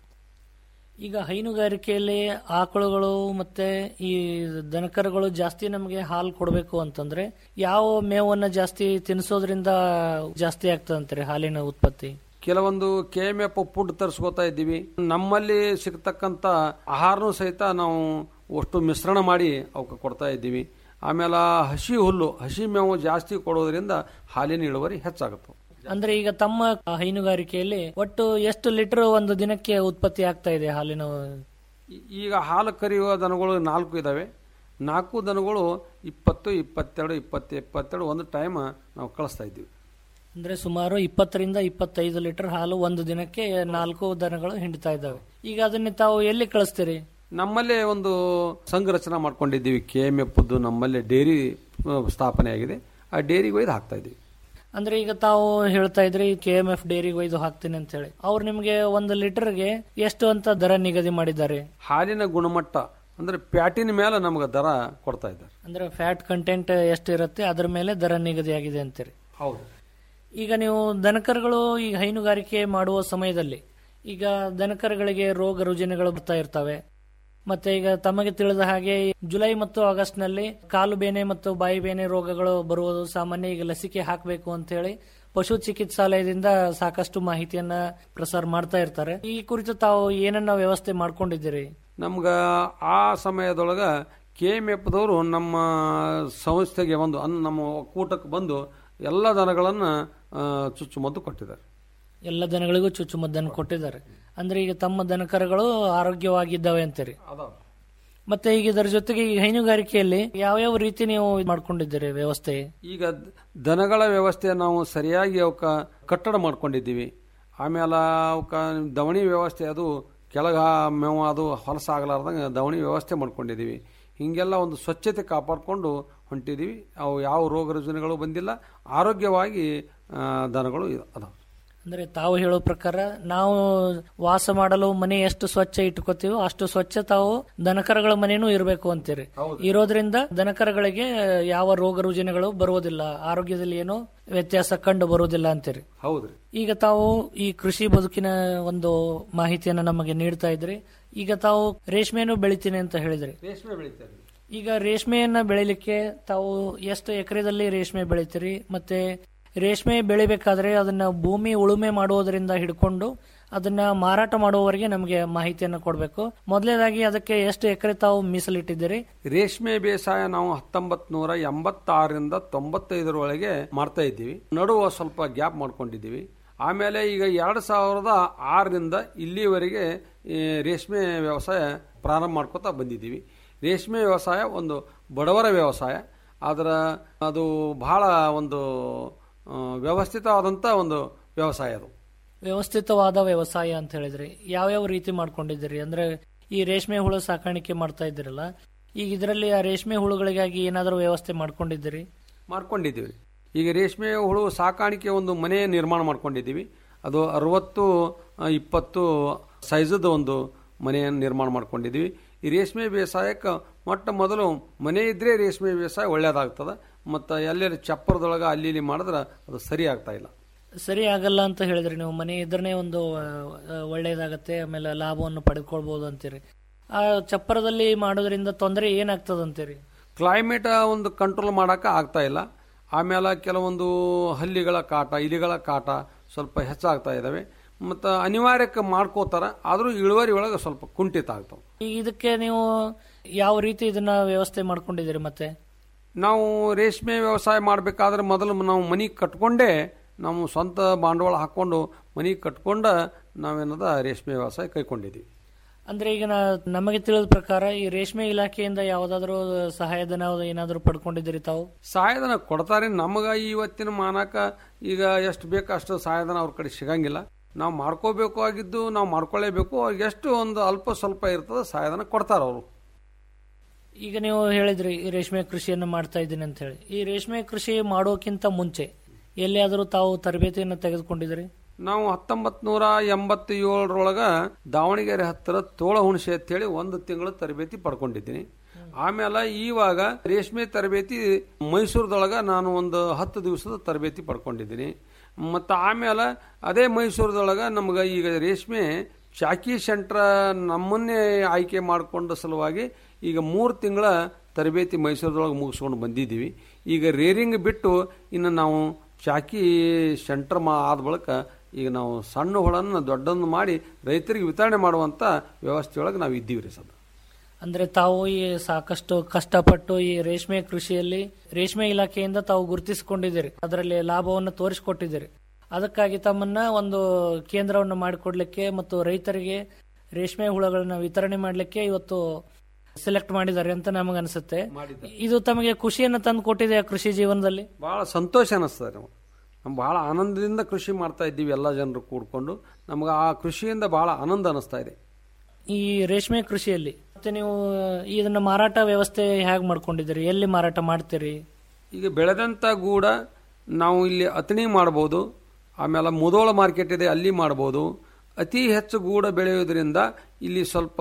ಈಗ ಹೈನುಗಾರಿಕೆಯಲ್ಲಿ ಆಕಳುಗಳು ಮತ್ತೆ ಈ ದನಕರುಗಳು ಜಾಸ್ತಿ ನಮಗೆ ಹಾಲು ಕೊಡಬೇಕು ಅಂತಂದ್ರೆ ಯಾವ ಮೇವನ್ನ ಜಾಸ್ತಿ ತಿನ್ನಿಸೋದ್ರಿಂದ ಜಾಸ್ತಿ ಆಗ್ತದಂತಾರೆ ಹಾಲಿನ ಉತ್ಪತ್ತಿ ಕೆಲವೊಂದು ಕೆ ಎಮ್ ಎಫ್ ಫುಡ್ ತರಿಸ್ಕೋತಾ ಇದ್ದೀವಿ ನಮ್ಮಲ್ಲಿ ಸಿಗ್ತಕ್ಕಂಥ ಆಹಾರನೂ ಸಹಿತ ನಾವು ಅಷ್ಟು ಮಿಶ್ರಣ ಮಾಡಿ ಅವಕ್ಕೆ ಕೊಡ್ತಾ ಇದ್ದೀವಿ ಆಮೇಲೆ ಹಸಿ ಹುಲ್ಲು ಹಸಿ ಮೇವು ಜಾಸ್ತಿ ಕೊಡೋದ್ರಿಂದ ಹಾಲಿನ ಇಳುವರಿ ಹೆಚ್ಚಾಗುತ್ತೆ ಅಂದ್ರೆ ಈಗ ತಮ್ಮ ಹೈನುಗಾರಿಕೆಯಲ್ಲಿ ಒಟ್ಟು ಎಷ್ಟು ಲೀಟರ್ ಒಂದು ದಿನಕ್ಕೆ ಉತ್ಪತ್ತಿ ಆಗ್ತಾ ಇದೆ ಹಾಲಿನ ಈ- ಈಗ ಹಾಲು ಕರೆಯುವ ದನಗಳು ನಾಲ್ಕು ಇದ್ದಾವೆ ನಾಲ್ಕು ದನಗಳು ಇಪ್ಪತ್ತು ಇಪ್ಪತ್ತೆರಡು ಇಪ್ಪತ್ತು ಇಪ್ಪತ್ತೆರಡು ಒಂದು ಟೈಮ್ ನಾವು ಕಳಿಸ್ತಾ ಇದ್ದೀವಿ ಅಂದ್ರೆ ಸುಮಾರು ಇಪ್ಪತ್ತರಿಂದ ಇಪ್ಪತ್ತೈದು ಲೀಟರ್ ಹಾಲು ಒಂದು ದಿನಕ್ಕೆ ನಾಲ್ಕು ದನಗಳು ಹಿಂಡ್ತಾ ಇದ್ದಾವೆ ಈಗ ಅದನ್ನ ತಾವು ಎಲ್ಲಿ ಕಳಿಸ್ತೀರಿ ನಮ್ಮಲ್ಲೇ ಒಂದು ಸಂಘ ರಚನೆ ಮಾಡ್ಕೊಂಡಿದ್ದೀವಿ ಕೆ ಎಮ್ ಎಫ್ ನಮ್ಮಲ್ಲೇ ಡೈರಿ ಆ, ಸ್ಥಾಪನೆ ಆಗಿದೆ ಆ ಡೈರಿಗೆ ಒಯ್ದು ಹಾಕ್ತಾ ಇದ್ದೀವಿ ಅಂದ್ರೆ ಈಗ ತಾವು ಹೇಳ್ತಾ ಇದ್ರಿ ಕೆ ಎಂ ಎಫ್ ಡೈರಿಗೆ ಒಯ್ದು ಹಾಕ್ತೀನಿ ಅಂತ ಹೇಳಿ ಅವ್ರು ನಿಮ್ಗೆ ಒಂದು ಲೀಟರ್ಗೆ ಎಷ್ಟು ಅಂತ ದರ ನಿಗದಿ ಮಾಡಿದ್ದಾರೆ ಹಾಲಿನ ಗುಣಮಟ್ಟ ಅಂದ್ರೆ ಪ್ಯಾಟಿನ ಮೇಲೆ ನಮಗೆ ದರ ಕೊಡ್ತಾ ಇದ್ದಾರೆ ಅಂದ್ರೆ ಫ್ಯಾಟ್ ಕಂಟೆಂಟ್ ಎಷ್ಟು ಇರುತ್ತೆ ಅದರ ಮೇಲೆ ದರ ನಿಗದಿ ಆಗಿದೆ ಅಂತೀರಿ ಹೌದು ಈಗ ನೀವು ದನಕರುಗಳು ಈ ಹೈನುಗಾರಿಕೆ ಮಾಡುವ ಸಮಯದಲ್ಲಿ ಈಗ ದನಕರುಗಳಿಗೆ ರೋಗ ರುಜಿನಗಳು ಬರ್ತಾ ಇರ್ತವೆ ಮತ್ತೆ ಈಗ ತಮಗೆ ತಿಳಿದ ಹಾಗೆ ಜುಲೈ ಮತ್ತು ಆಗಸ್ಟ್ ನಲ್ಲಿ ಕಾಲು ಬೇನೆ ಮತ್ತು ಬಾಯಿ ಬೇನೆ ರೋಗಗಳು ಬರುವುದು ಸಾಮಾನ್ಯ ಈಗ ಲಸಿಕೆ ಹಾಕಬೇಕು ಅಂತ ಹೇಳಿ ಪಶು ಚಿಕಿತ್ಸಾಲಯದಿಂದ ಸಾಕಷ್ಟು ಮಾಹಿತಿಯನ್ನ ಪ್ರಸಾರ ಮಾಡ್ತಾ ಇರ್ತಾರೆ ಈ ಕುರಿತು ತಾವು ಏನನ್ನ ವ್ಯವಸ್ಥೆ ಮಾಡ್ಕೊಂಡಿದ್ದೀರಿ ನಮ್ಗೆ ಆ ಸಮಯದೊಳಗ ಕೆ ಎಮ್ ಎಫ್ದವರು ನಮ್ಮ ಸಂಸ್ಥೆಗೆ ಒಂದು ಅನ್ ನಮ್ಮ ಒಕ್ಕೂಟಕ್ಕೆ ಬಂದು ಎಲ್ಲ ದನಗಳನ್ನು ಚುಚ್ಚುಮದ್ದು ಕೊಟ್ಟಿದ್ದಾರೆ ಎಲ್ಲ ದನಗಳಿಗೂ ಚುಚ್ಚುಮದ್ದನ್ನು ಕೊಟ್ಟಿದ್ದಾರೆ ಅಂದ್ರೆ ಈಗ ತಮ್ಮ ದನಕರುಗಳು ಆರೋಗ್ಯವಾಗಿದ್ದಾವೆ ಅಂತೀರಿ ಮತ್ತೆ ಈಗ ಇದರ ಜೊತೆಗೆ ಈ ಹೈನುಗಾರಿಕೆಯಲ್ಲಿ ಯಾವ್ಯಾವ ರೀತಿ ನೀವು ಇದ್ ಮಾಡ್ಕೊಂಡಿದ್ದೀರಿ ವ್ಯವಸ್ಥೆ ಈಗ ದ- ದನಗಳ ವ್ಯವಸ್ಥೆ ನಾವು ಸರಿಯಾಗಿ ಅವಕ್ಕ ಕಟ್ಟಡ ಮಾಡ್ಕೊಂಡಿದ್ದೀವಿ ಆಮೇಲೆ ಅವಕ್ಕ ದವಣಿ ವ್ಯವಸ್ಥೆ ಅದು ಕೆಳಗ ಮೇವು ಅದು ಹೊಲಸಾಗಲಾರ್ದಂಗೆ ದವಣಿ ವ್ಯವಸ್ಥೆ ಮಾಡ್ಕೊಂಡಿದ್ದೀವಿ ಹೀಗೆಲ್ಲ ಒಂದು ಸ್ವಚ್ಛತೆ ಕಾಪಾಡಿಕೊಂಡು ಹೊಂಟಿದ್ದೀವಿ ಅವು ಯಾವ ರೋಗ ರುಜಿನಗಳು ಬಂದಿಲ್ಲ ಆರೋಗ್ಯವಾಗಿ ಆ, ದನಗಳು ಅದಾವೆ ಅಂದ್ರೆ ತಾವು ಹೇಳೋ ಪ್ರಕಾರ ನಾವು ವಾಸ ಮಾಡಲು ಮನೆ ಎಷ್ಟು ಸ್ವಚ್ಛ ಇಟ್ಕೋತೀವೋ ಅಷ್ಟು ಸ್ವಚ್ಛ ತಾವು ದನಕರಗಳ ಮನೆನೂ ಇರಬೇಕು ಅಂತೀರಿ ಇರೋದ್ರಿಂದ ದನಕರಗಳಿಗೆ ಯಾವ ರೋಗ ರುಜಿನಗಳು ಬರುವುದಿಲ್ಲ ಆರೋಗ್ಯದಲ್ಲಿ ಏನೋ ವ್ಯತ್ಯಾಸ ಕಂಡು ಬರುವುದಿಲ್ಲ ಅಂತೀರಿ ಹೌದ್ರಿ ಈಗ ತಾವು ಈ ಕೃಷಿ ಬದುಕಿನ ಒಂದು ಮಾಹಿತಿಯನ್ನು ನಮಗೆ ನೀಡ್ತಾ ಇದ್ರಿ ಈಗ ತಾವು ರೇಷ್ಮೆಯನ್ನು ಬೆಳಿತೀನಿ ಅಂತ ಹೇಳಿದ್ರಿ ರೇಷ್ಮೆ ಬೆಳಿತಾರೆ ಈಗ ರೇಷ್ಮೆಯನ್ನ ಬೆಳಿಲಿಕ್ಕೆ ತಾವು ಎಷ್ಟು ಎಕರೆದಲ್ಲಿ ರೇಷ್ಮೆ ಬೆಳಿತೀರಿ ಮತ್ತೆ ರೇಷ್ಮೆ ಬೆಳಿಬೇಕಾದ್ರೆ ಅದನ್ನ ಭೂಮಿ ಉಳುಮೆ ಮಾಡುವುದರಿಂದ ಹಿಡ್ಕೊಂಡು ಅದನ್ನ ಮಾರಾಟ ಮಾಡುವವರೆಗೆ ನಮಗೆ ಮಾಹಿತಿಯನ್ನು ಕೊಡಬೇಕು ಮೊದಲನೇದಾಗಿ ಅದಕ್ಕೆ ಎಷ್ಟು ಎಕರೆ ತಾವು ಮೀಸಲಿಟ್ಟಿದ್ದೀರಿ ರೇಷ್ಮೆ ಬೇಸಾಯ ನಾವು ಹತ್ತೊಂಬತ್ ನೂರ ಎಂಬತ್ತಾರರಿಂದ ತೊಂಬತ್ತೈದರೊಳಗೆ ಮಾಡ್ತಾ ಇದ್ದೀವಿ ನಡುವ ಸ್ವಲ್ಪ ಗ್ಯಾಪ್ ಮಾಡ್ಕೊಂಡಿದ್ದೀವಿ ಆಮೇಲೆ ಈಗ ಎರಡು ಸಾವಿರದ ಆರರಿಂದ ಇಲ್ಲಿವರೆಗೆ ಈ ರೇಷ್ಮೆ ವ್ಯವಸಾಯ ಪ್ರಾರಂಭ ಮಾಡ್ಕೋತಾ ಬಂದಿದ್ದೀವಿ ರೇಷ್ಮೆ ವ್ಯವಸಾಯ ಒಂದು ಬಡವರ ವ್ಯವಸಾಯ ಅದರ ಅದು ಬಹಳ ಒಂದು ಆ, ವ್ಯವಸ್ಥಿತವಾದಂಥ ಒಂದು ವ್ಯವಸಾಯ ಅದು ವ್ಯವಸ್ಥಿತವಾದ ವ್ಯವಸಾಯ ಅಂತ ಹೇಳಿದ್ರಿ ಯಾವ್ಯಾವ ರೀತಿ ಮಾಡ್ಕೊಂಡಿದ್ದೀರಿ ಅಂದ್ರೆ ಈ ರೇಷ್ಮೆ ಹುಳು ಸಾಕಾಣಿಕೆ ಮಾಡ್ತಾ ಇದ್ದೀರಲ್ಲ ಈಗ ಇದರಲ್ಲಿ ಆ ರೇಷ್ಮೆ ಹುಳುಗಳಿಗಾಗಿ ಏನಾದರೂ ವ್ಯವಸ್ಥೆ ಮಾಡ್ಕೊಂಡಿದ್ದೀರಿ ಮಾಡ್ಕೊಂಡಿದ್ದೀವಿ ಈಗ ರೇಷ್ಮೆ ಹುಳು ಸಾಕಾಣಿಕೆ ಒಂದು ಮನೆ ನಿರ್ಮಾಣ ಮಾಡ್ಕೊಂಡಿದ್ದೀವಿ ಅದು ಅರವತ್ತು ಆ, ಇಪ್ಪತ್ತು ಸೈಜದ ಒಂದು ಮನೆಯನ್ನು ನಿರ್ಮಾಣ ಮಾಡ್ಕೊಂಡಿದ್ದೀವಿ ಈ ರೇಷ್ಮೆ ಬೇಸಾಯಕ್ಕೆ ಮೊಟ್ಟ ಮೊದಲು ಮನೆ ಇದ್ರೆ ರೇಷ್ಮೆ ಬೇಸಾಯ ಒಳ್ಳೇದಾಗ್ತದೆ ಮತ್ತು ಎಲ್ಲೆಲ್ಲಿ ಚಪ್ಪರದೊಳಗೆ ಅಲ್ಲಿ ಇಲ್ಲಿ ಮಾಡಿದ್ರೆ ಅದು ಸರಿ ಆಗ್ತಾ ಇಲ್ಲ ಸರಿ ಆಗಲ್ಲ ಅಂತ ಹೇಳಿದ್ರಿ ನೀವು ಮನೆ ಇದ್ರನೇ ಒಂದು ಆ, ಆ, ಒಳ್ಳೆಯದಾಗತ್ತೆ ಆಮೇಲೆ ಲಾಭವನ್ನು ಪಡೆದುಕೊಳ್ಬಹುದು ಅಂತೀರಿ ಆ ಚಪ್ಪರದಲ್ಲಿ ಮಾಡೋದ್ರಿಂದ ತೊಂದರೆ ಏನಾಗ್ತದ ಅಂತೀರಿ ಕ್ಲೈಮೇಟ್ ಒಂದು ಕಂಟ್ರೋಲ್ ಮಾಡೋಕೆ ಆಗ್ತಾ ಇಲ್ಲ ಆಮೇಲೆ ಕೆಲವೊಂದು ಹಲ್ಲಿಗಳ ಕಾಟ ಇಲಿಗಳ ಕಾಟ ಸ್ವಲ್ಪ ಹೆಚ್ಚಾಗ್ತಾ ಇದ್ದಾವೆ ಮತ್ತು ಅನಿವಾರ್ಯಕ್ಕೆ ಮಾಡ್ಕೋತಾರ ಆದರೂ ಇಳುವರಿ ಒಳಗೆ ಸ್ವಲ್ಪ ಕುಂಠಿತ ಆಗ್ತಾವೆ ಈಗ ಇದಕ್ಕೆ ನೀವು ಯಾವ ರೀತಿ ಇದನ್ನ ವ್ಯವಸ್ಥೆ ಮಾಡ್ಕೊಂಡಿದ್ದೀರಿ ಮತ್ತೆ ನಾವು ರೇಷ್ಮೆ ವ್ಯವಸಾಯ ಮಾಡಬೇಕಾದ್ರೆ ಮೊದಲು ನಾವು ಮನೆ ಕಟ್ಕೊಂಡೇ ನಾವು ಸ್ವಂತ ಬಂಡವಾಳ ಹಾಕ್ಕೊಂಡು ಮನೆ ಕಟ್ಕೊಂಡ ನಾವೇನದ ರೇಷ್ಮೆ ವ್ಯವಸಾಯ ಕೈಕೊಂಡಿದ್ದೀವಿ ಅಂದ್ರೆ ಈಗ ನಾ- ನಮಗೆ ತಿಳಿದ ಪ್ರಕಾರ ಈ ರೇಷ್ಮೆ ಇಲಾಖೆಯಿಂದ ಯಾವ್ದಾದ್ರು ಸಹಾಯಧನ ಏನಾದ್ರು ಪಡ್ಕೊಂಡಿದ್ದೀರಿ ತಾವು ಸಹಾಯಧನ ಕೊಡ್ತಾರೆ ನಮಗ ಇವತ್ತಿನ ಮಾನಕ ಈಗ ಎಷ್ಟು ಬೇಕು ಅಷ್ಟು ಸಹಾಯಧನ ಅವ್ರ ಕಡೆ ಸಿಗಂಗಿಲ್ಲ ನಾವು ಮಾಡ್ಕೋಬೇಕು ಆಗಿದ್ದು ನಾವು ಮಾಡ್ಕೊಳ್ಳೇಬೇಕು ಅವ್ರಿಗೆ ಎಷ್ಟು ಒಂದು ಅಲ್ಪ ಸ್ವಲ್ಪ ಇರ್ತದೆ ಸಹಾಯಧನ ಕೊಡ್ತಾರೆ ಅವರು ಈಗ ನೀವು ಹೇಳಿದ್ರಿ ಈ ರೇಷ್ಮೆ ಕೃಷಿಯನ್ನು ಮಾಡ್ತಾ ಇದ್ದೀನಿ ಅಂತ ಹೇಳಿ ಈ ರೇಷ್ಮೆ ಕೃಷಿ ಮಾಡೋಕ್ಕಿಂತ ಮುಂಚೆ ಎಲ್ಲಿಯಾದರೂ ತಾವು ತರಬೇತಿಯನ್ನು ತೆಗೆದುಕೊಂಡಿದ್ರಿ ನಾವು ಹತ್ತೊಂಬತ್ ನೂರ ಎಂಬತ್ತ ಏಳರೊಳಗ ದಾವಣಗೆರೆ ಹತ್ತಿರ ತೋಳ ಹುಣಸೆ ಅಂತೇಳಿ ಒಂದು ತಿಂಗಳು ತರಬೇತಿ ಪಡ್ಕೊಂಡಿದ್ದೀನಿ ಆಮೇಲೆ ಇವಾಗ ರೇಷ್ಮೆ ತರಬೇತಿ ಮೈಸೂರದೊಳಗ ನಾನು ಒಂದು ಹತ್ತು ದಿವಸದ ತರಬೇತಿ ಪಡ್ಕೊಂಡಿದ್ದೀನಿ ಮತ್ತು ಆಮೇಲೆ ಅದೇ ಮೈಸೂರದೊಳಗ ನಮ್ಗೆ ಈಗ ರೇಷ್ಮೆ ಚಾಕಿ ಸೆಂಟ್ರ ನಮ್ಮನ್ನೇ ಆಯ್ಕೆ ಮಾಡಿಕೊಂಡ ಸಲುವಾಗಿ ಈಗ ಮೂರು ತಿಂಗಳ ತರಬೇತಿ ಮೈಸೂರದೊಳಗೆ ಮುಗಿಸ್ಕೊಂಡು ಬಂದಿದ್ದೀವಿ ಈಗ ರೇರಿಂಗ್ ಬಿಟ್ಟು ಇನ್ನು ನಾವು ಚಾಕಿ ಸೆಂಟರ್ ಮಾ ಆದ ಬಳಿಕ ಈಗ ನಾವು ಸಣ್ಣ ಹುಳನ್ನು ದೊಡ್ಡನ್ನು ಮಾಡಿ ರೈತರಿಗೆ ವಿತರಣೆ ಮಾಡುವಂಥ ವ್ಯವಸ್ಥೆಯೊಳಗೆ ನಾವು ಇದ್ದೀವಿ ರೀ ಸರ್ ಅಂದ್ರೆ ತಾವು ಈ ಸಾಕಷ್ಟು ಕಷ್ಟಪಟ್ಟು ಈ ರೇಷ್ಮೆ ಕೃಷಿಯಲ್ಲಿ ರೇಷ್ಮೆ ಇಲಾಖೆಯಿಂದ ತಾವು ಗುರುತಿಸಿಕೊಂಡಿದ್ದೀರಿ ಅದರಲ್ಲಿ ಲಾಭವನ್ನು ತೋರಿಸಿಕೊಟ್ಟಿದ್ದೀರಿ ಅದಕ್ಕಾಗಿ ತಮ್ಮನ್ನ ಒಂದು ಕೇಂದ್ರವನ್ನು ಮಾಡಿಕೊಡ್ಲಿಕ್ಕೆ ಮತ್ತು ರೈತರಿಗೆ ರೇಷ್ಮೆ ಹುಳಗಳನ್ನ ವಿತರಣೆ ಮಾಡಲಿಕ್ಕೆ ಇವತ್ತು ಸೆಲೆಕ್ಟ್ ಮಾಡಿದ್ದಾರೆ ಅಂತ ನಮಗೆ ಅನಿಸುತ್ತೆ ಇದು ತಮಗೆ ಖುಷಿಯನ್ನು ತಂದು ಕೊಟ್ಟಿದೆ ಕೃಷಿ ಜೀವನದಲ್ಲಿ ಭಾಳ ಸಂತೋಷ ಅನ್ನಿಸ್ತದೆ ನಮಗೆ ನಾವು ಭಾಳ ಆನಂದದಿಂದ ಕೃಷಿ ಮಾಡ್ತಾ ಇದ್ದೀವಿ ಎಲ್ಲ ಜನರು ಕೂಡ್ಕೊಂಡು ನಮ್ಗೆ ಆ ಕೃಷಿಯಿಂದ ಭಾಳ ಆನಂದ ಅನ್ನಿಸ್ತಾ ಇದೆ ಈ ರೇಷ್ಮೆ ಕೃಷಿಯಲ್ಲಿ ಮತ್ತೆ ನೀವು ಇದನ್ನ ಮಾರಾಟ ವ್ಯವಸ್ಥೆ ಹೇಗೆ ಮಾಡ್ಕೊಂಡಿದ್ದೀರಿ ಎಲ್ಲಿ ಮಾರಾಟ ಮಾಡ್ತೀರಿ ಈಗ ಬೆಳೆದಂಥ ಗೂಡ ನಾವು ಇಲ್ಲಿ ಅತಣಿ ಮಾಡ್ಬೋದು ಆಮೇಲೆ ಮುದೋಳ ಮಾರ್ಕೆಟ್ ಇದೆ ಅಲ್ಲಿ ಮಾಡ್ಬೋದು ಅತಿ ಹೆಚ್ಚು ಗೂಡ ಬೆಳೆಯೋದ್ರಿಂದ ಇಲ್ಲಿ ಸ್ವಲ್ಪ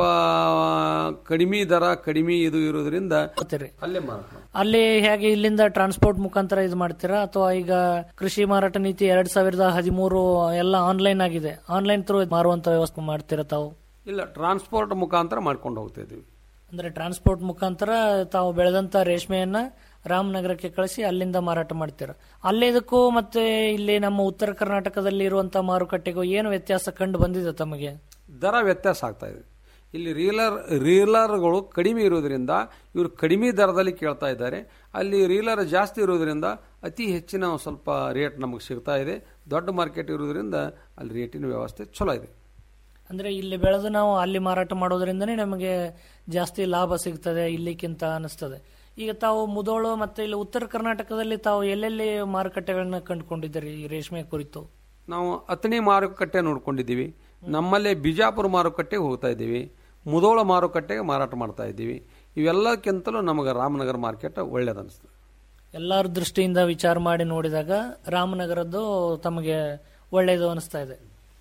ಕಡಿಮೆ ದರ ಕಡಿಮೆ ಇದು ಇರೋದ್ರಿಂದ ಅಲ್ಲೇ ಮಾರಾಟ ಮಾಡ್ಬೋದು. ಅಲ್ಲಿ ಹೇಗೆ ಇಲ್ಲಿಂದ ಟ್ರಾನ್ಸ್ಪೋರ್ಟ್ ಮುಖಾಂತರ ಇದು ಮಾಡ್ತೀರಾ ಅಥವಾ ಈಗ ಕೃಷಿ ಮಾರಾಟ ನೀತಿ ಎರಡ್ ಸಾವಿರದ ಹದಿಮೂರು ಎಲ್ಲ ಆನ್ಲೈನ್ ಆಗಿದೆ ಆನ್ಲೈನ್ ಥ್ರೂ ಮಾರುವಂತ ವ್ಯವಸ್ಥೆ ಮಾಡ್ತೀರಾ ತಾವು ಇಲ್ಲ ಟ್ರಾನ್ಸ್ಪೋರ್ಟ್ ಮುಖಾಂತರ ಮಾಡ್ಕೊಂಡು ಹೋಗ್ತಾ ಇದ್ದೀವಿ ಅಂದ್ರೆ ಟ್ರಾನ್ಸ್ಪೋರ್ಟ್ ಮುಖಾಂತರ ತಾವು ಬೆಳೆದಂತ ರೇಷ್ಮೆಯನ್ನ ರಾಮನಗರಕ್ಕೆ ಕಳಿಸಿ ಅಲ್ಲಿಂದ ಮಾರಾಟ ಮಾಡ್ತೀರಾ ಅಲ್ಲಿ ಇದಕ್ಕೂ ಮತ್ತೆ ಇಲ್ಲಿ ನಮ್ಮ ಉತ್ತರ ಕರ್ನಾಟಕದಲ್ಲಿ ಇರುವಂತ ಮಾರುಕಟ್ಟೆಗೂ ಏನು ವ್ಯತ್ಯಾಸ ಕಂಡು ಬಂದಿದೆ ತಮಗೆ ದರ ವ್ಯತ್ಯಾಸ ಆಗ್ತಾ ಇದೆ ಇಲ್ಲಿ ರೀಲರ್ ರೀಲರ್ಗಳು ಕಡಿಮೆ ಇರೋದ್ರಿಂದ ಇವರು ಕಡಿಮೆ ದರದಲ್ಲಿ ಕೇಳ್ತಾ ಇದ್ದಾರೆ ಅಲ್ಲಿ ರೀಲರ್ ಜಾಸ್ತಿ ಇರೋದ್ರಿಂದ ಅತಿ ಹೆಚ್ಚಿನ ಒಂದ್ ಸ್ವಲ್ಪ ರೇಟ್ ನಮಗೆ ಸಿಗ್ತಾ ಇದೆ ದೊಡ್ಡ ಮಾರ್ಕೆಟ್ ಇರೋದ್ರಿಂದ ಅಲ್ಲಿ ರೇಟಿನ ವ್ಯವಸ್ಥೆ ಚಲೋ ಇದೆ ಅಂದ್ರೆ ಇಲ್ಲಿ ಬೆಳೆದು ನಾವು ಅಲ್ಲಿ ಮಾರಾಟ ಮಾಡೋದ್ರಿಂದನೇ ನಮಗೆ ಜಾಸ್ತಿ ಲಾಭ ಸಿಗ್ತದೆ ಇಲ್ಲಿಕ್ಕಿಂತ ಅನಿಸ್ತದೆ ಈಗ ತಾವು ಮುದೋಳು ಮತ್ತೆ ಇಲ್ಲಿ ಉತ್ತರ ಕರ್ನಾಟಕದಲ್ಲಿ ತಾವು ಎಲ್ಲೆಲ್ಲಿ ಮಾರುಕಟ್ಟೆಗಳನ್ನ ಕಂಡುಕೊಂಡಿದ್ದೀರಿ ಈ ರೇಷ್ಮೆ ಕುರಿತು ನಾವು ಅತಣಿ ಮಾರುಕಟ್ಟೆ ನೋಡ್ಕೊಂಡಿದ್ದೀವಿ ನಮ್ಮಲ್ಲೇ ಬಿಜಾಪುರ ಮಾರುಕಟ್ಟೆಗೆ ಹೋಗ್ತಾ ಇದ್ದೀವಿ ಮುದೋಳ ಮಾರುಕಟ್ಟೆಗೆ ಮಾರಾಟ ಮಾಡ್ತಾ ಇದ್ದೀವಿ ಇವೆಲ್ಲಕ್ಕಿಂತಲೂ ನಮಗೆ ರಾಮನಗರ ಮಾರ್ಕೆಟ್ ಒಳ್ಳೇದನ್ನಿಸ್ತದೆ ಎಲ್ಲರ ದೃಷ್ಟಿಯಿಂದ ವಿಚಾರ ಮಾಡಿ ನೋಡಿದಾಗ ರಾಮನಗರದ್ದು ತಮಗೆ ಒಳ್ಳೆಯದು ಅನಿಸ್ತಾ ಇದೆ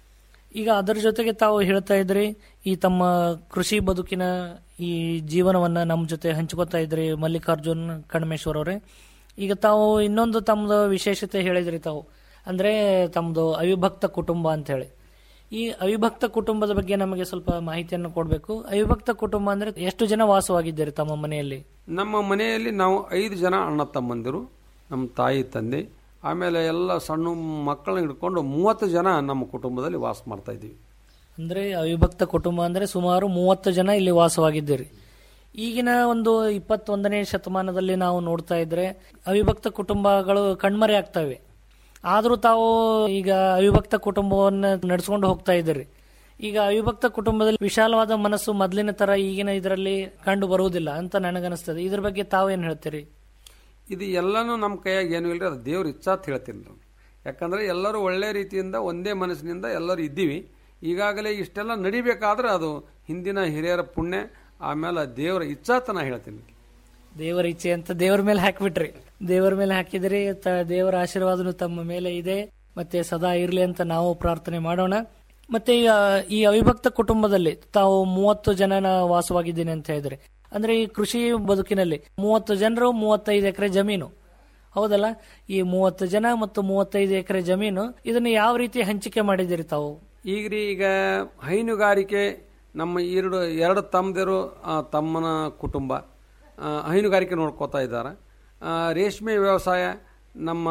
ಈಗ ಅದರ ಜೊತೆಗೆ ತಾವು ಹೇಳ್ತಾ ಇದ್ರಿ ಈ ತಮ್ಮ ಕೃಷಿ ಬದುಕಿನ ಈ ಜೀವನವನ್ನ ನಮ್ಮ ಜೊತೆ ಹಂಚ್ಕೋತಾ ಇದ್ರಿ ಮಲ್ಲಿಕಾರ್ಜುನ್ ಕಣಮೇಶ್ವರ್ ಅವರೇ ಈಗ ತಾವು ಇನ್ನೊಂದು ತಮ್ಮದು ವಿಶೇಷತೆ ಹೇಳಿದ್ರಿ ತಾವು ಅಂದ್ರೆ ತಮ್ಮದು ಅವಿಭಕ್ತ ಕುಟುಂಬ ಅಂತ ಹೇಳಿ ಈ ಅವಿಭಕ್ತ ಕುಟುಂಬದ ಬಗ್ಗೆ ನಮಗೆ ಸ್ವಲ್ಪ ಮಾಹಿತಿಯನ್ನು ಕೊಡಬೇಕು ಅವಿಭಕ್ತ ಕುಟುಂಬ ಅಂದ್ರೆ ಎಷ್ಟು ಜನ ವಾಸವಾಗಿದ್ದೀರಿ ತಮ್ಮ ಮನೆಯಲ್ಲಿ ನಮ್ಮ ಮನೆಯಲ್ಲಿ ನಾವು ಐದು ಜನ ಅಣ್ಣ ತಮ್ಮಂದಿರು ನಮ್ಮ ತಾಯಿ ತಂದೆ ಆಮೇಲೆ ಎಲ್ಲ ಸಣ್ಣ ಮಕ್ಕಳನ್ನ ಹಿಡ್ಕೊಂಡು ಮೂವತ್ತು ಜನ ನಮ್ಮ ಕುಟುಂಬದಲ್ಲಿ ವಾಸ ಮಾಡ್ತಾ ಇದ್ದೀವಿ ಅಂದ್ರೆ ಅವಿಭಕ್ತ ಕುಟುಂಬ ಅಂದ್ರೆ ಸುಮಾರು ಮೂವತ್ತು ಜನ ಇಲ್ಲಿ ವಾಸವಾಗಿದ್ದೀರಿ ಈಗಿನ ಒಂದು ಇಪ್ಪತ್ತೊಂದನೇ ಶತಮಾನದಲ್ಲಿ ನಾವು ನೋಡ್ತಾ ಇದ್ರೆ ಅವಿಭಕ್ತ ಕುಟುಂಬಗಳು ಕಣ್ಮರೆ ಆಗ್ತವೆ ಆದರೂ ತಾವು ಈಗ ಅವಿಭಕ್ತ ಕುಟುಂಬವನ್ನು ನಡೆಸ್ಕೊಂಡು ಹೋಗ್ತಾ ಇದ್ದೀರಿ ಈಗ ಅವಿಭಕ್ತ ಕುಟುಂಬದಲ್ಲಿ ವಿಶಾಲವಾದ ಮನಸ್ಸು ಮೊದಲಿನ ತರ ಈಗಿನ ಇದರಲ್ಲಿ ಕಂಡು ಬರುವುದಿಲ್ಲ ಅಂತ ನನಗನ್ನಿಸ್ತದೆ ಇದ್ರ ಬಗ್ಗೆ ತಾವೇನ್ ಹೇಳ್ತೀರಿ ಇದು ಎಲ್ಲನೂ ನಮ್ಮ ಕೈಯಾಗ ಏನೂ ಇಲ್ಲರಿ ಅದು ದೇವ್ರ ಇಚ್ಛಾ ಅಂತ ಹೇಳ್ತೀನಿ ನಾನು ಯಾಕಂದರೆ ಎಲ್ಲರೂ ಒಳ್ಳೆ ರೀತಿಯಿಂದ ಒಂದೇ ಮನಸ್ಸಿನಿಂದ ಎಲ್ಲರೂ ಇದ್ದೀವಿ ಈಗಾಗಲೇ ಇಷ್ಟೆಲ್ಲ ನಡಿಬೇಕಾದ್ರೆ ಅದು ಹಿಂದಿನ ಹಿರಿಯರ ಪುಣ್ಯ ಆಮೇಲೆ ದೇವರ ಇಚ್ಛಾ ಅಂತ ನಾ ಹೇಳ್ತೀನಿ ದೇವರ ಇಚ್ಛೆ ಅಂತ ದೇವರ ಮೇಲೆ ಹಾಕ್ಬಿಟ್ರಿ ದೇವರ ಮೇಲೆ ಹಾಕಿದ್ರಿ ತ- ದೇವರ ಆಶೀರ್ವಾದನು ತಮ್ಮ ಮೇಲೆ ಇದೆ ಮತ್ತೆ ಸದಾ ಇರ್ಲಿ ಅಂತ ನಾವು ಪ್ರಾರ್ಥನೆ ಮಾಡೋಣ ಮತ್ತೆ ಈ, ಆ, ಈ ಅವಿಭಕ್ತ ಕುಟುಂಬದಲ್ಲಿ ತಾವು ಮೂವತ್ತು ಜನನ ವಾಸವಾಗಿದ್ದೀನಿ ಅಂತ ಹೇಳಿದ್ರಿ ಅಂದ್ರೆ ಈ ಕೃಷಿ ಬದುಕಿನಲ್ಲಿ ಮೂವತ್ತು ಜನರು ಮೂವತ್ತೈದು ಎಕರೆ ಜಮೀನು ಹೌದಲ್ಲ ಈ ಮೂವತ್ತು ಜನ ಮತ್ತು ಮೂವತ್ತೈದು ಎಕರೆ ಜಮೀನು ಇದನ್ನ ಯಾವ ರೀತಿ ಹಂಚಿಕೆ ಮಾಡಿದಿರಿ ತಾವು ಈಗ ರೀ ಈಗ ಹೈನುಗಾರಿಕೆ ನಮ್ಮ ಎರಡು ಎರಡು ತಮ್ಮದಿರು ತಮ್ಮನ ಕುಟುಂಬ ಆ, ಹೈನುಗಾರಿಕೆ ನೋಡ್ಕೋತಾ ಇದ್ದಾರೆ ಆ, ರೇಷ್ಮೆ ವ್ಯವಸಾಯ ನಮ್ಮ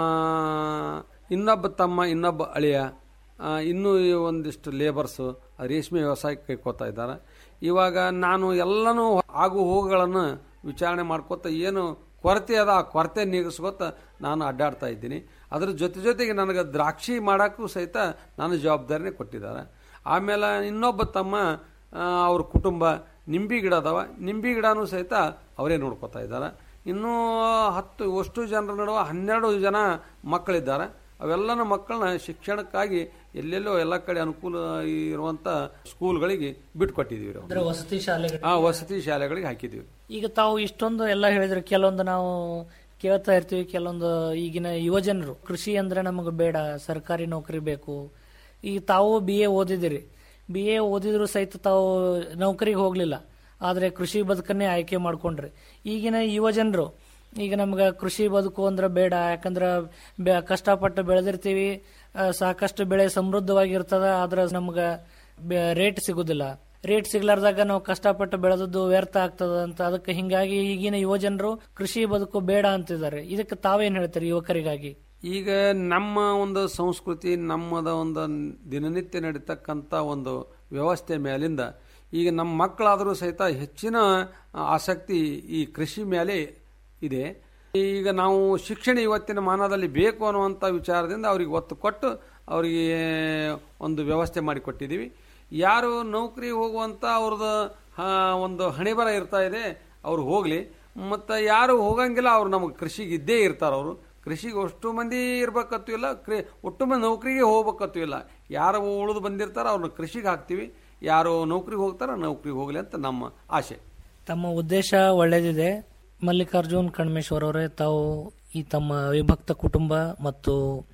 ಇನ್ನೊಬ್ಬ ತಮ್ಮ ಇನ್ನೊಬ್ಬ ಅಳಿಯ ಆ, ಇನ್ನೂ ಒಂದಿಷ್ಟು ಲೇಬರ್ಸು ಆ ರೇಷ್ಮೆ ವ್ಯವಸಾಯ ಕೈಕೋತಾ ಇದ್ದಾರೆ ಇವಾಗ ನಾನು ಎಲ್ಲನೂ ಆಗು ಹೋಗುಗಳನ್ನು ವಿಚಾರಣೆ ಮಾಡ್ಕೋತ ಏನು ಕೊರತೆ ಅದ ಆ ಕೊರತೆ ನೀಗಿಸ್ಕೋತ ನಾನು ಅಡ್ಡಾಡ್ತಾ ಇದ್ದೀನಿ ಅದ್ರ ಜೊತೆ ಜೊತೆಗೆ ನನಗೆ ದ್ರಾಕ್ಷಿ ಮಾಡೋಕ್ಕೂ ಸಹಿತ ನನ್ನ ಜವಾಬ್ದಾರಿನೇ ಕೊಟ್ಟಿದ್ದಾರೆ ಆಮೇಲೆ ಇನ್ನೊಬ್ಬ ತಮ್ಮ ಅವ್ರ ಕುಟುಂಬ ನಿಂಬಿ ಗಿಡ ಅದಾವ ನಿಂಬಿ ಗಿಡನೂ ಸಹಿತ ಅವರೇ ನೋಡ್ಕೋತಾ ಇದ್ದಾರೆ ಇನ್ನೂ ಹತ್ತು ಅಷ್ಟು ಜನರ ನಡುವೆ ಹನ್ನೆರಡು ಜನ ಮಕ್ಕಳಿದ್ದಾರೆ ಅವೆಲ್ಲನ ಮಕ್ಕಳನ್ನ ಶಿಕ್ಷಣಕ್ಕಾಗಿ ಎಲ್ಲೆಲ್ಲೋ ಎಲ್ಲ ಕಡೆ ಅನುಕೂಲ ಇರುವಂತ ಸ್ಕೂಲ್ಗಳಿಗೆ ಬಿಟ್ಕೊಟ್ಟಿದೀವಿ ನಾವು. ಅಂದ್ರೆ ವಸತಿ ಶಾಲೆಗಳು ಆ ವಸತಿ ಶಾಲೆಗಳಿಗೆ ಹಾಕಿದೀವಿ ಈಗ ತಾವು ಇಷ್ಟೊಂದು ಎಲ್ಲ ಹೇಳಿದ್ರೆ ಕೆಲವೊಂದು ನಾವು ಕೇಳ್ತಾ ಇರ್ತೀವಿ ಕೆಲವೊಂದು ಈಗಿನ ಯುವಜನರು ಕೃಷಿ ಅಂದ್ರೆ ನಮಗೆ ಬೇಡ ಸರ್ಕಾರಿ ನೌಕರಿ ಬೇಕು ಈಗ ತಾವು ಬಿ ಎ ಓದಿದಿರಿ ಬಿ ಎ ಓದಿದ್ರು ಸಹಿತ ತಾವು ನೌಕರಿಗೆ ಹೋಗ್ಲಿಲ್ಲ ಆದ್ರೆ ಕೃಷಿ ಬದುಕನ್ನೇ ಆಯ್ಕೆ ಮಾಡ್ಕೊಂಡ್ರಿ ಈಗಿನ ಯುವಜನರು ಈಗ ನಮ್ಗೆ ಕೃಷಿ ಬದುಕು ಅಂದ್ರೆ ಬೇಡ ಯಾಕಂದ್ರೆ ಬೆ- ಕಷ್ಟಪಟ್ಟು ಬೆಳೆದಿರ್ತೀವಿ ಆ, ಸಾಕಷ್ಟು ಬೆಳೆ ಸಮೃದ್ಧವಾಗಿರ್ತದ ಆದ್ರೆ ನಮ್ಗೆ ರೇಟ್ ಸಿಗುದಿಲ್ಲ ರೇಟ್ ಸಿಗ್ಲಾರ್ದಾಗ ನಾವು ಕಷ್ಟಪಟ್ಟು ಬೆಳೆದದ್ದು ವ್ಯರ್ಥ ಆಗ್ತದ ಅಂತ ಅದಕ್ಕೆ ಹಿಂಗಾಗಿ ಈಗಿನ ಯುವಜನರು ಕೃಷಿ ಬದುಕು ಬೇಡ ಅಂತಿದ್ದಾರೆ ಇದಕ್ಕೆ ತಾವೇನ್ ಹೇಳ್ತೀರಿ ಯುವಕರಿಗಾಗಿ ಈಗ ನಮ್ಮ ಒಂದು ಸಂಸ್ಕೃತಿ ನಮ್ಮದ ಒಂದು ದಿನನಿತ್ಯ ನಡೀತಕ್ಕಂಥ ಒಂದು ವ್ಯವಸ್ಥೆ ಮೇಲಿಂದ ಈಗ ನಮ್ಮ ಮಕ್ಕಳಾದರೂ ಸಹಿತ ಹೆಚ್ಚಿನ ಆಸಕ್ತಿ ಈ ಕೃಷಿ ಮೇಲೆ ಇದೆ ಈಗ ನಾವು ಶಿಕ್ಷಣ ಇವತ್ತಿನ ಮಾನದಲ್ಲಿ ಬೇಕು ಅನ್ನುವಂಥ ವಿಚಾರದಿಂದ ಅವ್ರಿಗೆ ಒತ್ತು ಕೊಟ್ಟು ಅವರಿಗೆ ಒಂದು ವ್ಯವಸ್ಥೆ ಮಾಡಿಕೊಟ್ಟಿದ್ದೀವಿ ಯಾರು ನೌಕರಿ ಹೋಗುವಂಥ ಅವ್ರದ್ದು ಆ, ಒಂದು ಹಣೆಬರ ಇರ್ತಾ ಇದೆ ಅವ್ರು ಹೋಗಲಿ ಮತ್ತು ಯಾರು ಹೋಗಂಗಿಲ್ಲ ಅವ್ರು ನಮಗೆ ಕೃಷಿಗೆ ಇದ್ದೇ ಇರ್ತಾರೆ ಅವರು ಕೃಷಿಗೆ ಅಷ್ಟು ಮಂದಿ ಇರ್ಬೇಕತ್ತು ಇಲ್ಲ ಕ್ರಿ ಒಟ್ಟು ಮಂದಿ ನೌಕರಿಗೆ ಹೋಗ್ಬೇಕತ್ತು ಇಲ್ಲ ಯಾರು ಉಳಿದು ಬಂದಿರ್ತಾರೋ ಅವ್ರನ್ನ ಕೃಷಿಗೆ ಹಾಕ್ತೀವಿ ಯಾರು ನೌಕರಿಗೆ ಹೋಗ್ತಾರೋ ನೌಕರಿಗೆ ಹೋಗಲಿ ಅಂತ ನಮ್ಮ ಆಸೆ ತಮ್ಮ ಉದ್ದೇಶ ಒಳ್ಳೆಯದಿದೆ ಮಲ್ಲಿಕಾರ್ಜುನ್ ಕಣ್ಮೇಶ್ವರ್ ಅವರೇ ತಾವು ಈ ತಮ್ಮ ವಿಭಕ್ತ ಕುಟುಂಬ ಮತ್ತು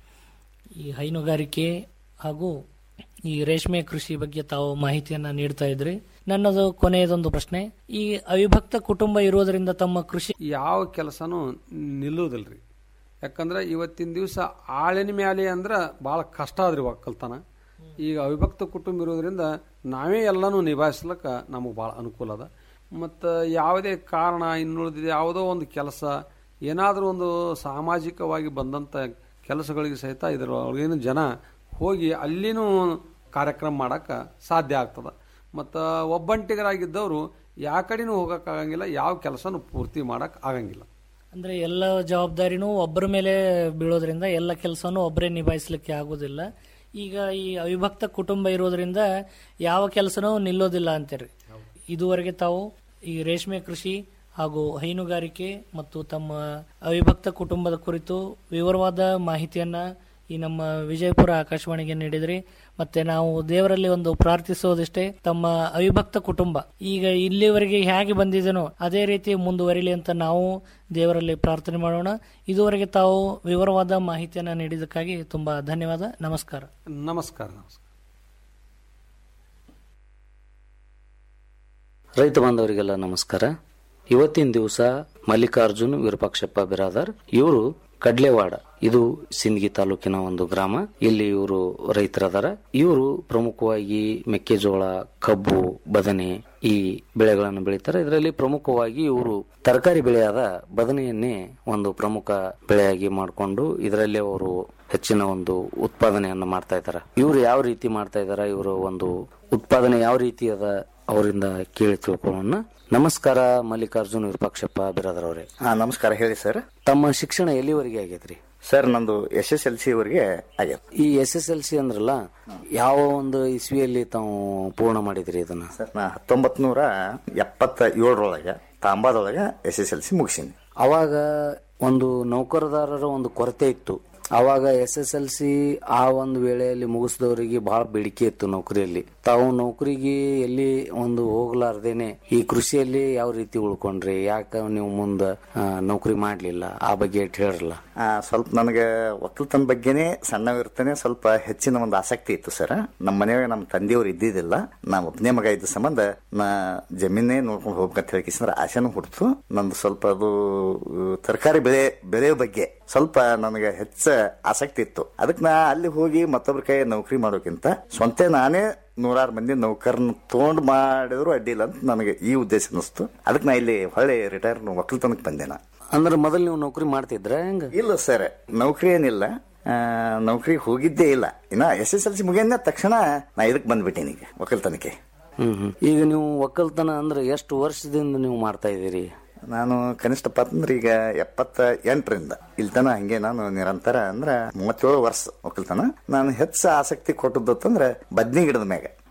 ಈ ಹೈನುಗಾರಿಕೆ ಹಾಗೂ ಈ ರೇಷ್ಮೆ ಕೃಷಿ ಬಗ್ಗೆ ತಾವು ಮಾಹಿತಿಯನ್ನ ನೀಡ್ತಾ ಇದ್ರಿ ನನ್ನದು ಕೊನೆಯದೊಂದು ಪ್ರಶ್ನೆ ಈ ಅವಿಭಕ್ತ ಕುಟುಂಬ ಇರೋದ್ರಿಂದ ತಮ್ಮ ಕೃಷಿ ಯಾವ ಕೆಲಸನೂ ನಿಲ್ಲುವುದಿಲ್ರಿ ಯಾಕಂದ್ರೆ ಇವತ್ತಿನ ದಿವಸ ಆಳಿನ ಮ್ಯಾಲೆ ಅಂದ್ರೆ ಭಾಳ ಕಷ್ಟ ಆದ್ರಿ ಒಕ್ಕಲ್ತನ ಈಗ ಅವಿಭಕ್ತ ಕುಟುಂಬ ಇರೋದ್ರಿಂದ ನಾವೇ ಎಲ್ಲನೂ ನಿಭಾಯಿಸ್ಲಿಕ್ಕೆ ನಮಗೆ ಭಾಳ ಅನುಕೂಲ ಅದ ಮತ್ತು ಯಾವುದೇ ಕಾರಣ ಇನ್ನುಳಿದಿದೆ ಯಾವುದೋ ಒಂದು ಕೆಲಸ ಏನಾದರೂ ಒಂದು ಸಾಮಾಜಿಕವಾಗಿ ಬಂದಂಥ ಕೆಲಸಗಳಿಗೆ ಸಹಿತ ಇದರೊಳಗಿನ ಜನ ಹೋಗಿ ಅಲ್ಲಿನೂ ಕಾರ್ಯಕ್ರಮ ಮಾಡೋಕ್ಕೆ ಸಾಧ್ಯ ಆಗ್ತದೆ ಮತ್ತು ಒಬ್ಬಂಟಿಗರಾಗಿದ್ದವರು ಯಾವ ಕಡೆನೂ ಹೋಗೋಕ್ಕಾಗಂಗಿಲ್ಲ ಯಾವ ಕೆಲಸನೂ ಪೂರ್ತಿ ಮಾಡೋಕ್ಕೆ ಆಗಂಗಿಲ್ಲ ಅಂದ್ರೆ ಎಲ್ಲ ಜವಾಬ್ದಾರಿನೂ ಒಬ್ಬರ ಮೇಲೆ ಬೀಳೋದ್ರಿಂದ ಎಲ್ಲ ಕೆಲಸನೂ ಒಬ್ಬರೇ ನಿಭಾಯಿಸ್ಲಿಕ್ಕೆ ಆಗೋದಿಲ್ಲ ಈಗ ಈ ಅವಿಭಕ್ತ ಕುಟುಂಬ ಇರೋದ್ರಿಂದ ಯಾವ ಕೆಲಸನೂ ನಿಲ್ಲೋದಿಲ್ಲ ಅಂತೀರಿ ಇದುವರೆಗೆ ತಾವು ಈ ರೇಷ್ಮೆ ಕೃಷಿ ಹಾಗೂ ಹೈನುಗಾರಿಕೆ ಮತ್ತು ತಮ್ಮ ಅವಿಭಕ್ತ ಕುಟುಂಬದ ಕುರಿತು ವಿವರವಾದ ಮಾಹಿತಿಯನ್ನ ಈ ನಮ್ಮ ವಿಜಯಪುರ ಆಕಾಶವಾಣಿಗೆ ನೀಡಿದ್ರಿ ಮತ್ತೆ ನಾವು ದೇವರಲ್ಲಿ ಒಂದು ಪ್ರಾರ್ಥಿಸೋದಿಷ್ಟೇ ತಮ್ಮ ಅವಿಭಕ್ತ ಕುಟುಂಬ ಈಗ ಇಲ್ಲಿವರೆಗೆ ಹೇಗೆ ಬಂದಿದೆನೋ ಅದೇ ರೀತಿ ಮುಂದುವರಿಲಿ ಅಂತ ನಾವು ದೇವರಲ್ಲಿ ಪ್ರಾರ್ಥನೆ ಮಾಡೋಣ ಇದುವರೆಗೆ ತಾವು ವಿವರವಾದ ಮಾಹಿತಿಯನ್ನ ನೀಡಿದ್ದಕ್ಕಾಗಿ ತುಂಬಾ ಧನ್ಯವಾದ ನಮಸ್ಕಾರ ನಮಸ್ಕಾರ ನಮಸ್ಕಾರ ರೈತ ಬಾಂಧವರಿಗೆಲ್ಲ ನಮಸ್ಕಾರ ಇವತ್ತಿನ ದಿವಸ ಮಲ್ಲಿಕಾರ್ಜುನ್ ವಿರೂಪಾಕ್ಷಪ್ಪ ಬಿರಾದರ್ ಇವರು ಕಡ್ಲೆವಾಡ ಇದು ಸಿಂದಗಿ ತಾಲೂಕಿನ ಒಂದು ಗ್ರಾಮ ಇಲ್ಲಿ ಇವರು ರೈತರದಾರ ಇವರು ಪ್ರಮುಖವಾಗಿ ಮೆಕ್ಕೆಜೋಳ ಕಬ್ಬು ಬದನೆ ಈ ಬೆಳೆಗಳನ್ನು ಬೆಳೀತಾರೆ ಇದರಲ್ಲಿ ಪ್ರಮುಖವಾಗಿ ಇವರು ತರಕಾರಿ ಬೆಳೆಯಾದ ಬದನೆಯನ್ನೇ ಒಂದು ಪ್ರಮುಖ ಬೆಳೆಯಾಗಿ ಮಾಡಿಕೊಂಡು ಇದರಲ್ಲೇ ಅವರು ಹೆಚ್ಚಿನ ಒಂದು ಉತ್ಪಾದನೆಯನ್ನು ಮಾಡ್ತಾ ಇದ್ದಾರೆ ಇವರು ಯಾವ ರೀತಿ ಮಾಡ್ತಾ ಇದಾರೆ ಇವರು ಒಂದು ಉತ್ಪಾದನೆ ಯಾವ ರೀತಿ ಅದ ಅವರಿಂದ ಕೇಳಿ ತಿಳ್ಕೊಳ್ಳೋಣ ನಮಸ್ಕಾರ ಮಲ್ಲಿಕಾರ್ಜುನ್ ವಿರೂಪಾಕ್ಷಪ್ಪ ಬಿರಾದರ್ ಅವರೇ ಹಾ ನಮಸ್ಕಾರ ಹೇಳಿ ಸರ್ ತಮ್ಮ ಶಿಕ್ಷಣ ಎಲ್ಲಿವರೆಗೆ ಆಗೈತ್ರಿ ಸರ್ ನಂದು ಎಸ್ ಎಸ್ ಎಲ್ ಸಿ ವರೆಗೆ ಆಗ್ಯದ ಈ ಎಸ್ ಎಸ್ ಎಲ್ ಸಿ ಅಂದ್ರಲ್ಲ ಯಾವ ಒಂದು ಇಸ್ವಿಯಲ್ಲಿ ತಾವು ಪೂರ್ಣ ಮಾಡಿದ್ರಿ ಇದನ್ನ ಸರ್ ನಾ ಹತ್ತೊಂಬತ್ ನೂರ ಎಪ್ಪತ್ತ ಏಳರೊಳಗೆ ತಾಂಬಾದೊಳಗೆ ಎಸ್ ಎಸ್ ಎಲ್ ಸಿ ಮುಗಿಸೀನಿ ಅವಾಗ ಒಂದು ನೌಕರದಾರರ ಒಂದು ಕೊರತೆ ಇತ್ತು ಅವಾಗ ಎಸ್ ಎಸ್ ಎಲ್ ಸಿ ಆ ಒಂದು ವೇಳೆಯಲ್ಲಿ ಮುಗಿಸಿದವರಿಗೆ ಬಹಳ ಬೇಡಿಕೆ ಇತ್ತು ನೌಕರಿಯಲ್ಲಿ ತಾವು ನೌಕರಿಗೆ ಎಲ್ಲಿ ಒಂದು ಹೋಗ್ಲಾರ್ದೇನೆ ಈ ಕೃಷಿಯಲ್ಲಿ ಯಾವ ರೀತಿ ಉಳ್ಕೊಂಡ್ರಿ ಯಾಕ ನೀವು ಮುಂದ ಆ, ನೌಕರಿ ಮಾಡ್ಲಿಲ್ಲ ಆ ಬಗ್ಗೆ ಇಟ್ ಹೇಳ್ರಲ್ಲ ಆ, ಸ್ವಲ್ಪ ನನಗೆ ಒಕ್ಕಲ್ತನ ಬಗ್ಗೆನೇ ಸಣ್ಣವಿರ್ತಾನೆ ಸ್ವಲ್ಪ ಹೆಚ್ಚಿನ ಒಂದು ಆಸಕ್ತಿ ಇತ್ತು ಸರ್ ನಮ್ಮ ಮನೆಯೊಳಗೆ ನಮ್ಮ ತಂದೆಯವರು ಇದ್ದಿದ್ದಿಲ್ಲ ನಾ ಒಬ್ಬನೇ ಮಗ ಇದ್ದ ಸಂಬಂಧ ನಾ ಜಮೀನೇ ನೋಡ್ಕೊಂಡು ಹೋಗ್ಬೇಕಂತ ಹೇಳಿಕಿಸಂದ್ರೆ ಆಸೆನೂ ಹುಡ್ತು ನಂದು ಸ್ವಲ್ಪ ಅದು ತರಕಾರಿ ಬೆಳೆ ಬೆಳೆಯೋ ಬಗ್ಗೆ ಸ್ವಲ್ಪ ನನಗೆ ಹೆಚ್ಚ ಆಸಕ್ತಿ ಇತ್ತು ಅದಕ್ಕೆ ನಾ ಅಲ್ಲಿ ಹೋಗಿ ಮತ್ತೊಬ್ರ ಕೈ ನೌಕರಿ ಮಾಡೋಕ್ಕಿಂತ ಸ್ವಂತ ನಾನೇ ನೂರಾರು ಮಂದಿ ನೌಕರನ್ನ ತಗೊಂಡು ಮಾಡಿದ್ರು ಅಡ್ಡಿಲ್ಲ ಅಂತ ನನಗೆ ಈ ಉದ್ದೇಶ ಅನಿಸ್ತು ಅದಕ್ಕೆ ನಾ ಇಲ್ಲಿ ಹೊಳ್ಳಿ ರಿಟೈರ್ ಒಕ್ಕಲ್ತನಕ್ಕೆ ಬಂದೆ ನಾ ಅಂದ್ರೆ ಮೊದಲು ನೀವು ನೌಕರಿ ಮಾಡ್ತಿದ್ರ ಹೆಂಗ ಇಲ್ಲ ಸರ್ ನೌಕರಿ ಏನಿಲ್ಲ ಆ, ನೌಕರಿಗೆ ಹೋಗಿದ್ದೇ ಇಲ್ಲ ಇನ್ನ ಎಸ್ ಎಸ್ ಎಲ್ ಸಿ ಮುಗಿದ ತಕ್ಷಣ ನಾ ಇದಕ್ಕೆ ಬಂದ್ಬಿಟ್ಟೇನಿ ಈಗ ಒಕ್ಕಲ್ತನಕ್ಕೆ ಹ್ಮ್ ಹ್ಮ್. ಈಗ ನೀವು ಒಕ್ಕಲ್ತನ ಅಂದ್ರೆ ಎಷ್ಟು ವರ್ಷದಿಂದ ನೀವು ಮಾಡ್ತಾ ಇದ್ದೀರಿ ನಾನು ಕನಿಷ್ಠ ಅಂದ್ರೆ ಈಗ ಎಪ್ಪತ್ತ ಎಂಟರಿಂದ ಇಲ್ತನ ಹಂಗೆ ನಾನು ನಿರಂತರ ಅಂದ್ರ ಮೂವತ್ತೇಳು ವರ್ಷ ಒಕ್ಕಲ್ತನ ನಾನು ಹೆಚ್ಚು ಆಸಕ್ತಿ ಕೊಟ್ಟದಂದ್ರೆ ಬದ್ನಿ ಗಿಡದ ಮ್ಯಾಗ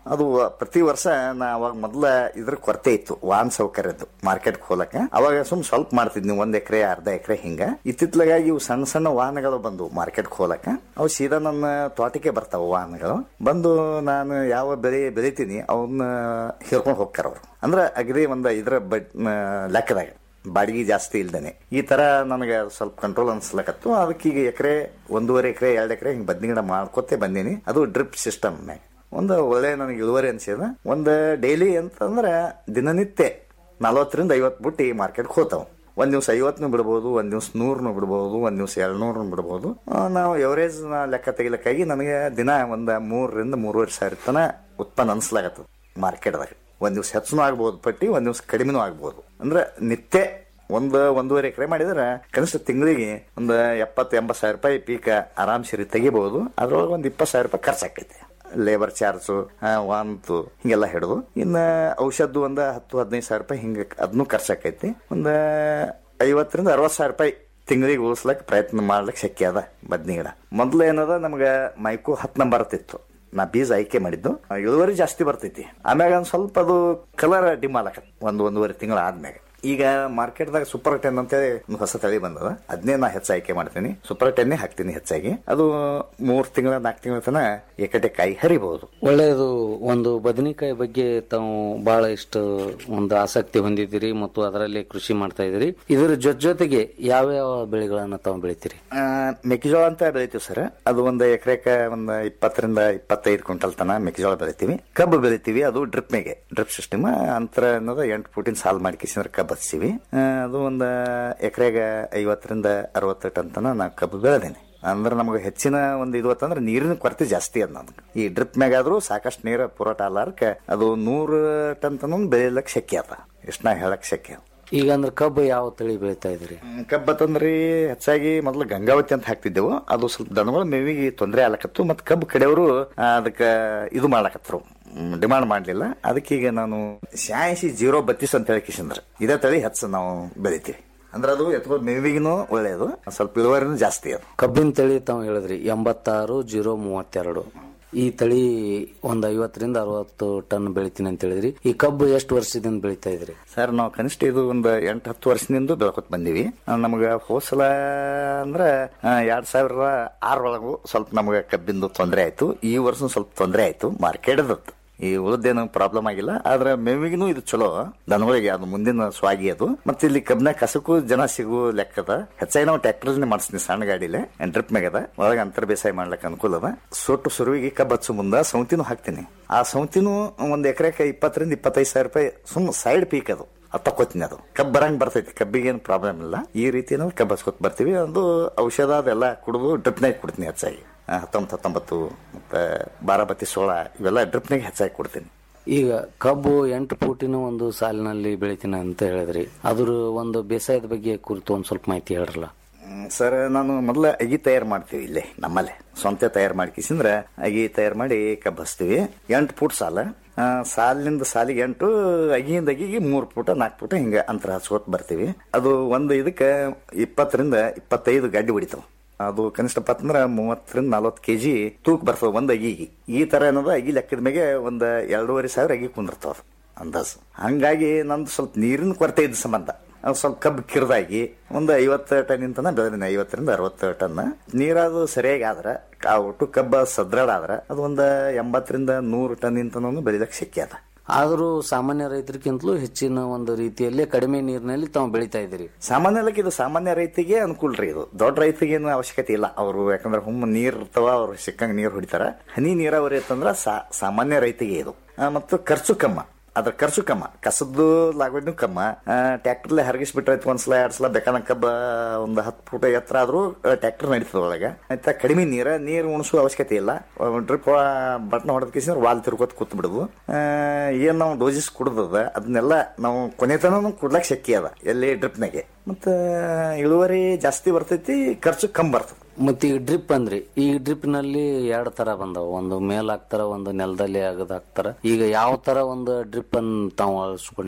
ಅದು ಪ್ರತಿ ವರ್ಷ ನಾ ಅವಾಗ ಮೊದ್ಲ ಇದ್ರ ಕೊರತೆ ಇತ್ತು ವಾಹನ ಸೌಕರ್ಯದ್ದು ಮಾರ್ಕೆಟ್ ಹೋಲಕ ಅವಾಗ ಸುಮ್ ಸ್ವಲ್ಪ ಮಾಡ್ತಿದ್ನಿ ಒಂದ್ ಎಕರೆ ಅರ್ಧ ಎಕರೆ ಹಿಂಗ ಇತ್ತಿತ್ಲಗಾಗಿ ಇವು ಸಣ್ಣ ಸಣ್ಣ ವಾಹನಗಳು ಬಂದು ಮಾರ್ಕೆಟ್ ಹೋಲಕ ಅವು ಸೀದಾ ನನ್ನ ತೋಟಕ್ಕೆ ಬರ್ತಾವ ವಾಹನಗಳು ಬಂದು ನಾನು ಯಾವ ಬೆಳೆ ಬೆಳಿತೀನಿ ಅವನ್ನ ಹೇರ್ಕೊಂಡು ಹೋಗ್ತಾರ ಅವ್ರು ಅಂದ್ರ ಅಗದಿ ಒಂದ್ ಇದ್ರ ಬಡ್ ಲೆಕ್ಕದಾಗ ಬಾಡಿಗೆ ಜಾಸ್ತಿ ಇಲ್ದೇನೆ ಈ ತರ ನನಗೆ ಸ್ವಲ್ಪ ಕಂಟ್ರೋಲ್ ಅನ್ಸ್ಲಕತ್ತು ಅದಕ್ಕೆ ಈಗ ಎಕರೆ ಒಂದೂವರೆ ಎಕರೆ ಎರಡು ಎಕರೆ ಹಿಂಗ್ ಬದ್ನಿ ಗಿಡ ಮಾಡ್ಕೊತೆ ಬಂದೀನಿ ಅದು ಡ್ರಿಪ್ ಸಿಸ್ಟಮ್ ಒಂದು ಒಳ್ಳೆ ನನಗೆ ಇಳುವರಿ ಅನ್ಸಿದ ಒಂದು ಡೈಲಿ ಅಂತಂದ್ರೆ ದಿನನಿತ್ಯ ನಲವತ್ತರಿಂದ ಐವತ್ತು ಬುಟ್ಟಿ ಮಾರ್ಕೆಟ್ಗೆ ಹೋತಾವ್ ಒಂದ್ ದಿವ್ಸ ಐವತ್ನು ಬಿಡ್ಬೋದು ಒಂದ್ ದಿವ್ಸ ನೂರ್ನು ಬಿಡ್ಬೋದು ಒಂದ್ ದಿವ್ಸ ಎರಡ್ನೂರ್ನು ಬಿಡ್ಬೋದು ಆ, ನಾವು ಎವರೇಜ್ ಲೆಕ್ಕ ತೆಗಿಲಕ್ಕಾಗಿ ನನಗೆ ದಿನ ಒಂದ್ ಮೂರರಿಂದ ಮೂರುವರೆ ಸಾವಿರ ತನ ಉತ್ಪನ್ನ ಅನ್ಸ್ಲಾಗತ್ತದ ಮಾರ್ಕೆಟ್ದಾಗ ಒಂದ್ ದಿವ್ಸ ಹೆಚ್ಚುನು ಆಗ್ಬೋದು ಪಟ್ಟಿ ಒಂದ್ ದಿವ್ಸ ಕಡಿಮೆನೂ ಆಗ್ಬೋದು ಅಂದ್ರೆ ನಿತ್ಯ ಒಂದು ಒಂದೂವರೆ ಎಕರೆ ಮಾಡಿದ್ರೆ ಕನಿಷ್ಠ ತಿಂಗಳಿಗೆ ಒಂದು ಎಪ್ಪತ್ತು ಎಂಬತ್ತು ಸಾವಿರ ರೂಪಾಯಿ ಪೀಕ ಆರಾಮ್ ಸರಿ ತೆಗಿಬಹುದು ಅದ್ರೊಳಗೆ ಒಂದು ಇಪ್ಪತ್ತು ಸಾವಿರ ರೂಪಾಯಿ ಖರ್ಚಾಕೈತಿ ಲೇಬರ್ ಚಾರ್ಜು ವಾಂತು ಹಿಂಗೆಲ್ಲ ಹಿಡಿದು ಇನ್ನ ಔಷಧ ಒಂದ ಹತ್ತು ಹದಿನೈದು ಸಾವಿರ ರೂಪಾಯಿ ಹಿಂಗ ಅದನ್ನು ಖರ್ಚಾಕೈತಿ ಒಂದ ಐವತ್ತರಿಂದ ಅರವತ್ತು ಸಾವಿರ ರೂಪಾಯಿ ತಿಂಗಳಿಗೆ ಉಳಿಸ್ಲಕ್ ಪ್ರಯತ್ನ ಮಾಡ್ಲಿಕ್ಕೆ ಶಕ್ಯ ಅದ ಬದ್ನಿ ಗಿಡ ಮೊದ್ಲು ಏನದ ನಮ್ಗ ಮೈಕು ಹತ್ತು ನಂಬರ್ ಇತ್ತು ನಾ ಬೀಜ ಆಯ್ಕೆ ಮಾಡಿದ್ದು ಆ, ಇಳುವರಿ ಜಾಸ್ತಿ ಬರ್ತೈತಿ ಆಮ್ಯಾಗ ಒಂದ್ ಸ್ವಲ್ಪ ಅದು ಕಲರ್ ಡಿಮ್ ಆಲಕ ಒಂದ್ ಒಂದೂವರೆ ತಿಂಗಳ ಆದ್ಮ್ಯಾಗ ಈಗ ಮಾರ್ಕೆಟ್ದಾಗ ಸೂಪರ್ ಟೆನ್ ಅಂತೇಳಿ ಒಂದು ಹೊಸ ತಳಿ ಬಂದದ ಅದನ್ನೇ ನಾ ಹೆಚ್ಚು ಆಯ್ಕೆ ಮಾಡ್ತೀನಿ ಸೂಪರ್ ಟೆನ್ನೇ ಹಾಕ್ತೀನಿ ಹೆಚ್ಚಾಗಿ ಅದು ಮೂರ್ ತಿಂಗಳ ನಾಲ್ಕು ತಿಂಗಳ ತನ ಏಕಟೆ ಕಾಯಿ ಹರಿಬಹುದು ಒಳ್ಳೆಯದು ಒಂದು ಬದನೆಕಾಯಿ ಬಗ್ಗೆ ತಾವು ಬಹಳ ಇಷ್ಟು ಒಂದು ಆಸಕ್ತಿ ಹೊಂದಿದ್ದೀರಿ ಮತ್ತು ಅದರಲ್ಲಿ ಕೃಷಿ ಮಾಡ್ತಾ ಇದ್ದೀರಿ ಇದರ ಜೊತೆ ಜೊತೆಗೆ ಯಾವ್ಯಾವ ಬೆಳೆಗಳನ್ನ ತಾವು ಬೆಳಿತೀರಿ ಆ, ಮೆಕ್ಕೆಜೋಳ ಅಂತ ಬೆಳಿತೀವಿ ಸರ್ ಅದು ಒಂದು ಎಕರೆಕ ಒಂದು ಇಪ್ಪತ್ತರಿಂದ ಇಪ್ಪತ್ತೈದು ಕ್ವಿಂಟಲ್ ತನ ಮೆಕ್ಕೆಜೋಳ ಬೆಳಿತೀವಿ ಕಬ್ಬು ಬೆಳಿತೀವಿ ಅದು ಡ್ರಿಪ್ ಮೇಗೆ ಡ್ರಿಪ್ ಸಿಸ್ಟಮ್ ಅಂತರ ಅನ್ನೋದು ಎಂಟು ಫೂಟಿನ ಸಾಲ್ ಮಾಡ್ಕಿಸಿದ್ರೆ ಕಬ್ಬು ಹಚ್ತೀವಿ ಆ, ಅದು ಒಂದು ಎಕರೆಗ ಐವತ್ತರಿಂದ ಅರವತ್ತು ಟನ್ ತನ ನಾ ಕಬ್ಬು ಬೆಳೆದೇನೆ ಅಂದ್ರೆ ನಮಗೆ ಹೆಚ್ಚಿನ ಒಂದು ಇದು ಅಂತಂದ್ರೆ ನೀರಿನ ಕೊರತೆ ಜಾಸ್ತಿ ಅದ ನಮ್ಗೆ ಈ ಡ್ರಿಪ್ ಮ್ಯಾಗಾದ್ರೂ ಸಾಕಷ್ಟು ನೀರು ಪೂರಾಟ ಅಲ್ಲಾರ್ಕ ಅದು ನೂರು ಟನ್ ತನ ಬೆಳಿಲಕ್ ಶಕ್ಯ ಅದ ಎಷ್ಟು ನಾ ಹೇಳಕ್ ಶಕ್ಯ ಅದ ಈಗ ಅಂದ್ರೆ ಕಬ್ಬು ಯಾವ ತಳಿ ಬೆಳಿತಾ ಇದ್ರಿ ಕಬ್ಬ ತಂದ್ರಿ ಹೆಚ್ಚಾಗಿ ಮೊದಲು ಗಂಗಾವತಿ ಅಂತ ಹಾಕ್ತಿದ್ದೆವು ಅದು ಸ್ವಲ್ಪ ದನಗಳ ಮೇವಿಗೆ ತೊಂದರೆ ಆಗ್ಲಕತ್ತು ಮತ್ತು ಕಬ್ಬು ಕಡೆಯವರು ಅದಕ್ಕೆ ಇದು ಮಾಡ್ಲಕತ್ರು ಡಿಮಾಂಡ್ ಮಾಡ್ಲಿಲ್ಲ ಅದಕ್ಕೆ ಈಗ ನಾನು ಶಾಯಿಸಿ ಜೀರೋ ಬತ್ತೀಸ್ ಅಂತ ಹೇಳಿ ಕಿಶಂದ್ರ ಇದೇ ತಳಿ ಹೆಚ್ಚು ನಾವು ಬೆಳಿತೀವಿ ಅಂದ್ರೆ ಅದು ಎತ್ಕೋ ಮೇವಿಗಿನೂ ಒಳ್ಳೆಯದು ಸ್ವಲ್ಪ ಇಳುವರಿನೂ ಜಾಸ್ತಿ ಅದು ಕಬ್ಬಿನ ತಳಿ ತಾವು ಹೇಳಿದ್ರಿ ಎಂಬತ್ತಾರು ಜೀರೋ ಮೂವತ್ತೆರಡು ಈ ತಳಿ ಒಂದ್ ಐವತ್ತರಿಂದ ಅರವತ್ತು ಟನ್ ಬೆಳಿತೀನಿ ಅಂತ ಹೇಳಿದ್ರಿ ಈ ಕಬ್ಬು ಎಷ್ಟು ವರ್ಷದಿಂದ ಬೆಳಿತಾ ಇದ್ರಿ ಸರ್ ನಾವು ಕನಿಷ್ಠ ಇದು ಒಂದು ಎಂಟು ಹತ್ತು ವರ್ಷದಿಂದ ಬೆಳ್ಕೊತ ಬಂದೀವಿ ಆ, ನಮ್ಗೆ ಹೋಸಲ ಅಂದ್ರೆ ಆ, ಎರಡ್ ಸಾವಿರದ ಆರೊಳಗು ಸ್ವಲ್ಪ ನಮ್ಗೆ ಕಬ್ಬಿಂದು ತೊಂದರೆ ಆಯ್ತು ಈ ವರ್ಷ ಸ್ವಲ್ಪ ತೊಂದರೆ ಆಯ್ತು ಮಾರ್ಕೆಟ್ ಈ ಉಳಿದೇನು ಪ್ರಾಬ್ಲಮ್ ಆಗಿಲ್ಲ ಆದ್ರೆ ಮೇವಿಗೂ ಇದು ಚಲೋ ದನಗಳಿಗೆ ಅದು ಮುಂದಿನ ಸ್ವಾಗಿ ಅದು ಮತ್ತೆ ಇಲ್ಲಿ ಕಬ್ಬಿನ ಕಸಕ್ಕೂ ಜನ ಸಿಗು ಲೆಕ್ಕದ ಹೆಚ್ಚಾಗಿ ನಾವು ಟ್ರ್ಯಾಕ್ಟರ್ ಮಾಡಿಸ್ತೀನಿ ಸಣ್ಣ ಗಾಡಿಲೆ ಡ್ರಿಪ್ ಮ್ಯಾಗದ ಒಳಗೆ ಅಂತರ ಬೇಸಾಯ ಮಾಡ್ಲಿಕ್ಕೆ ಅನುಕೂಲ ಅದ ಸೊಟ್ಟು ಸುರುವಿಗೆ ಕಬ್ಬು ಹಚ್ಚು ಮುಂದ ಸೌತಿನೂ ಹಾಕ್ತೀನಿ ಆ ಸೌತಿನೂ ಒಂದ್ ಎಕರೆಗೆ ಇಪ್ಪತ್ತರಿಂದ ಇಪ್ಪತ್ತೈದು ಸಾವಿರ ರೂಪಾಯಿ ಸುಮ್ ಸೈಡ್ ಪೀಕ್ ಅದು ಅದು ತಕ್ಕೋತೀನಿ ಅದು ಕಬ್ಬು ಬರಂಗ್ ಬರ್ತೈತಿ ಕಬ್ಬಿಗೆ ಏನು ಪ್ರಾಬ್ಲಮ್ ಇಲ್ಲ ಈ ರೀತಿ ನಾವು ಕಬ್ಬು ಹಚ್ಕೊತ ಬರ್ತೀವಿ ಅದು ಔಷಧ ಅದೆಲ್ಲ ಕುಡಿದು ಡ್ರಿಪ್ನಾಗ ಕೊಡ್ತೀನಿ ಹೆಚ್ಚಾಗಿ ಆ, ಹತ್ತೊಂಬತ್ತು ಹತ್ತೊಂಬತ್ತು ಮತ್ತೆ ಬಾರಾಬತ್ತಿ ಸೋಳ ಇವೆಲ್ಲ ಡ್ರಿಪ್ನಾಗ ಹೆಚ್ಚಾಗಿ ಕೊಡ್ತೀನಿ ಈಗ ಕಬ್ಬು ಎಂಟು ಫೂಟಿನ ಒಂದು ಸಾಲಿನಲ್ಲಿ ಬೆಳಿತೀನಿ ಅಂತ ಹೇಳಿದ್ರಿ ಅದ್ರ ಒಂದು ಬೇಸಾಯದ ಬಗ್ಗೆ ಕುರಿತು ಒಂದ್ ಸ್ವಲ್ಪ ಮಾಹಿತಿ ಹೇಳ್ರಲ್ಲ ಹ್ಮ್, ಸರ್ ನಾನು ಮೊದಲ ಅಗಿ ತಯಾರು ಮಾಡ್ತೀವಿ ಇಲ್ಲೇ ನಮ್ಮಲ್ಲೇ ಸ್ವಂತ ತಯಾರು ಮಾಡ್ಕಿಸಿಂದ್ರ ಅಗಿ ತಯಾರು ಮಾಡಿ ಕಬ್ಬು ಹಚ್ತೀವಿ ಎಂಟು ಫೂಟ್ ಸಾಲ ಆ, ಸಾಲಿನಿಂದ ಸಾಲಿಗೆ ಎಂಟು ಅಗಿಯಿಂದ ಅಗಿಗೆ ಮೂರು ಫೂಟ ನಾಲ್ಕು ಫೂಟ ಹಿಂಗ ಅಂತರ ಹಚ್ಕೋತ ಬರ್ತೀವಿ ಅದು ಒಂದು ಇದಕ್ಕೆ ಇಪ್ಪತ್ತರಿಂದ ಇಪ್ಪತ್ತೈದು ಗಡ್ಡಿ ಹೊಡಿತಾವ ಅದು ಕನಿಷ್ಠ ಪತ್ತಂದ್ರ ಮೂವತ್ತರಿಂದ ನಲ್ವತ್ತು ಕೆಜಿ ತೂಕ ಬರ್ತದ ಒಂದ್ ಅಗಿಗೆ ಈ ತರ ಏನದ ಅಗಿ ಲೆಕ್ಕದ ಮೇಲೆ ಒಂದ್ ಎರಡೂವರೆ ಸಾವಿರ ಅಗಿ ಕುಂದಿರ್ತಾವ ಅಂದಾಜು ಹಂಗಾಗಿ ನಂದು ಸ್ವಲ್ಪ ನೀರಿನ ಕೊರತೆ ಇದ್ದ ಸಂಬಂಧ ಅದು ಸ್ವಲ್ಪ ಕಬ್ಬು ಕಿರಿದಾಗಿ ಒಂದು ಐವತ್ತು ಟನ್ ತನ ಬೆಳೆದಿನಿ ಐವತ್ತರಿಂದ ಅರವತ್ತು ಟನ್ ನೀರಾದು ಸರಿಯಾಗಿ ಆದ್ರೆ ಆ ಒಟ್ಟು ಕಬ್ಬ ಸದೃಢ ಆದ್ರೆ ಅದು ಒಂದು ಎಂಬತ್ತರಿಂದ ನೂರು ಟನ್ ತನೂ ಬೆಳಿಲಕ್ಕೆ ಶಕ್ಯ ಅದ ಆದರೂ ಸಾಮಾನ್ಯ ರೈತರಿಗಿಂತಲೂ ಹೆಚ್ಚಿನ ಒಂದು ರೀತಿಯಲ್ಲಿ ಕಡಿಮೆ ನೀರಿನಲ್ಲಿ ತಾವು ಬೆಳಿತಾ ಇದ್ದೀರಿ ಸಾಮಾನ್ಯವಾಗಿ ಇದು ಸಾಮಾನ್ಯ ರೈತಿಗೆ ಅನುಕೂಲ ರೀ ಇದು ದೊಡ್ಡ ರೈತಿಗೆ ಏನು ಅವಶ್ಯಕತೆ ಇಲ್ಲ ಅವರು ಯಾಕಂದ್ರೆ ಹುಮ್ಮ ನೀರ್ ಇರ್ತಾವ ಅವ್ರು ಸಿಕ್ಕಂಗ್ ನೀರ್ ಹೊಡಿತಾರ ಹನಿ ನೀರಾವರಿ ಅಂತಂದ್ರ ಸಾ- ಸಾಮಾನ್ಯ ರೈತಿಗೆ ಇದು ಆ, ಮತ್ತು ಖರ್ಚು ಕಮ್ಮ ಅದ್ರ ಖರ್ಚು ಕಮ್ಮ ಕಸದ್ದು ಲಾಗವಡ್ನು ಕಮ್ಮ ಟ್ರ್ಯಾಕ್ಟರ್ಲೆ ಹರಗಿಸ್ಬಿಟ್ರೆ ಒಂದ್ಸಲ ಎರಡ್ ಸಲ ಬೇಕಾದ ಕಬ್ಬ ಒಂದು ಹತ್ತು ಫೂಟ ಎತ್ತರ ಆದ್ರೂ ಟ್ರ್ಯಾಕ್ಟರ್ ನಡೀತದ ಒಳಗೆ ಆಯ್ತಾ ಕಡಿಮೆ ನೀರ ನೀರು ಉಣಿಸುವ ಅವಶ್ಯಕತೆ ಇಲ್ಲ ಡ್ರಿಪ್ ಬಟ್ನ ಹೊಡೆದ ಕಿಸಿದ್ರೆ ವಾಲ್ ತಿರ್ಕೋತ ಕೂತ್ ಬಿಡುದು ಆ, ಏನ್ ನಾವು ಡೋಸಸ್ ಕುಡ್ದದ ಅದನ್ನೆಲ್ಲ ನಾವು ಕೊನೆ ತನಕ ಕುಡ್ಲಕ್ ಶಕ್ಯ ಅದ ಎಲ್ಲಿ ಡ್ರಿಪ್ನಾಗೆ ಮತ್ತ ಇಳುವರಿ ಜಾಸ್ತಿ ಬರ್ತೈತಿ ಖರ್ಚು ಕಮ್ಮಿ ಬರ್ತದೆ ಮತ್ತೆ ಈ ಡ್ರಿಪ್ ಅಂದ್ರಿ ಈ ಡ್ರಿಪ್ ನಲ್ಲಿ ಎರಡ್ ತರ ಬಂದಾವ ಒಂದು ಮೇಲ್ ಹಾಕ್ತಾರ ಒಂದು ನೆಲದಲ್ಲಿ ಆಗದ್ ಹಾಕ್ತಾರ ಈಗ ಯಾವ ತರ ಒಂದು ಡ್ರಿಪ್ ಅನ್ ತಾವು ಅಳಿಸ್ಕೊಂಡ್ರಿ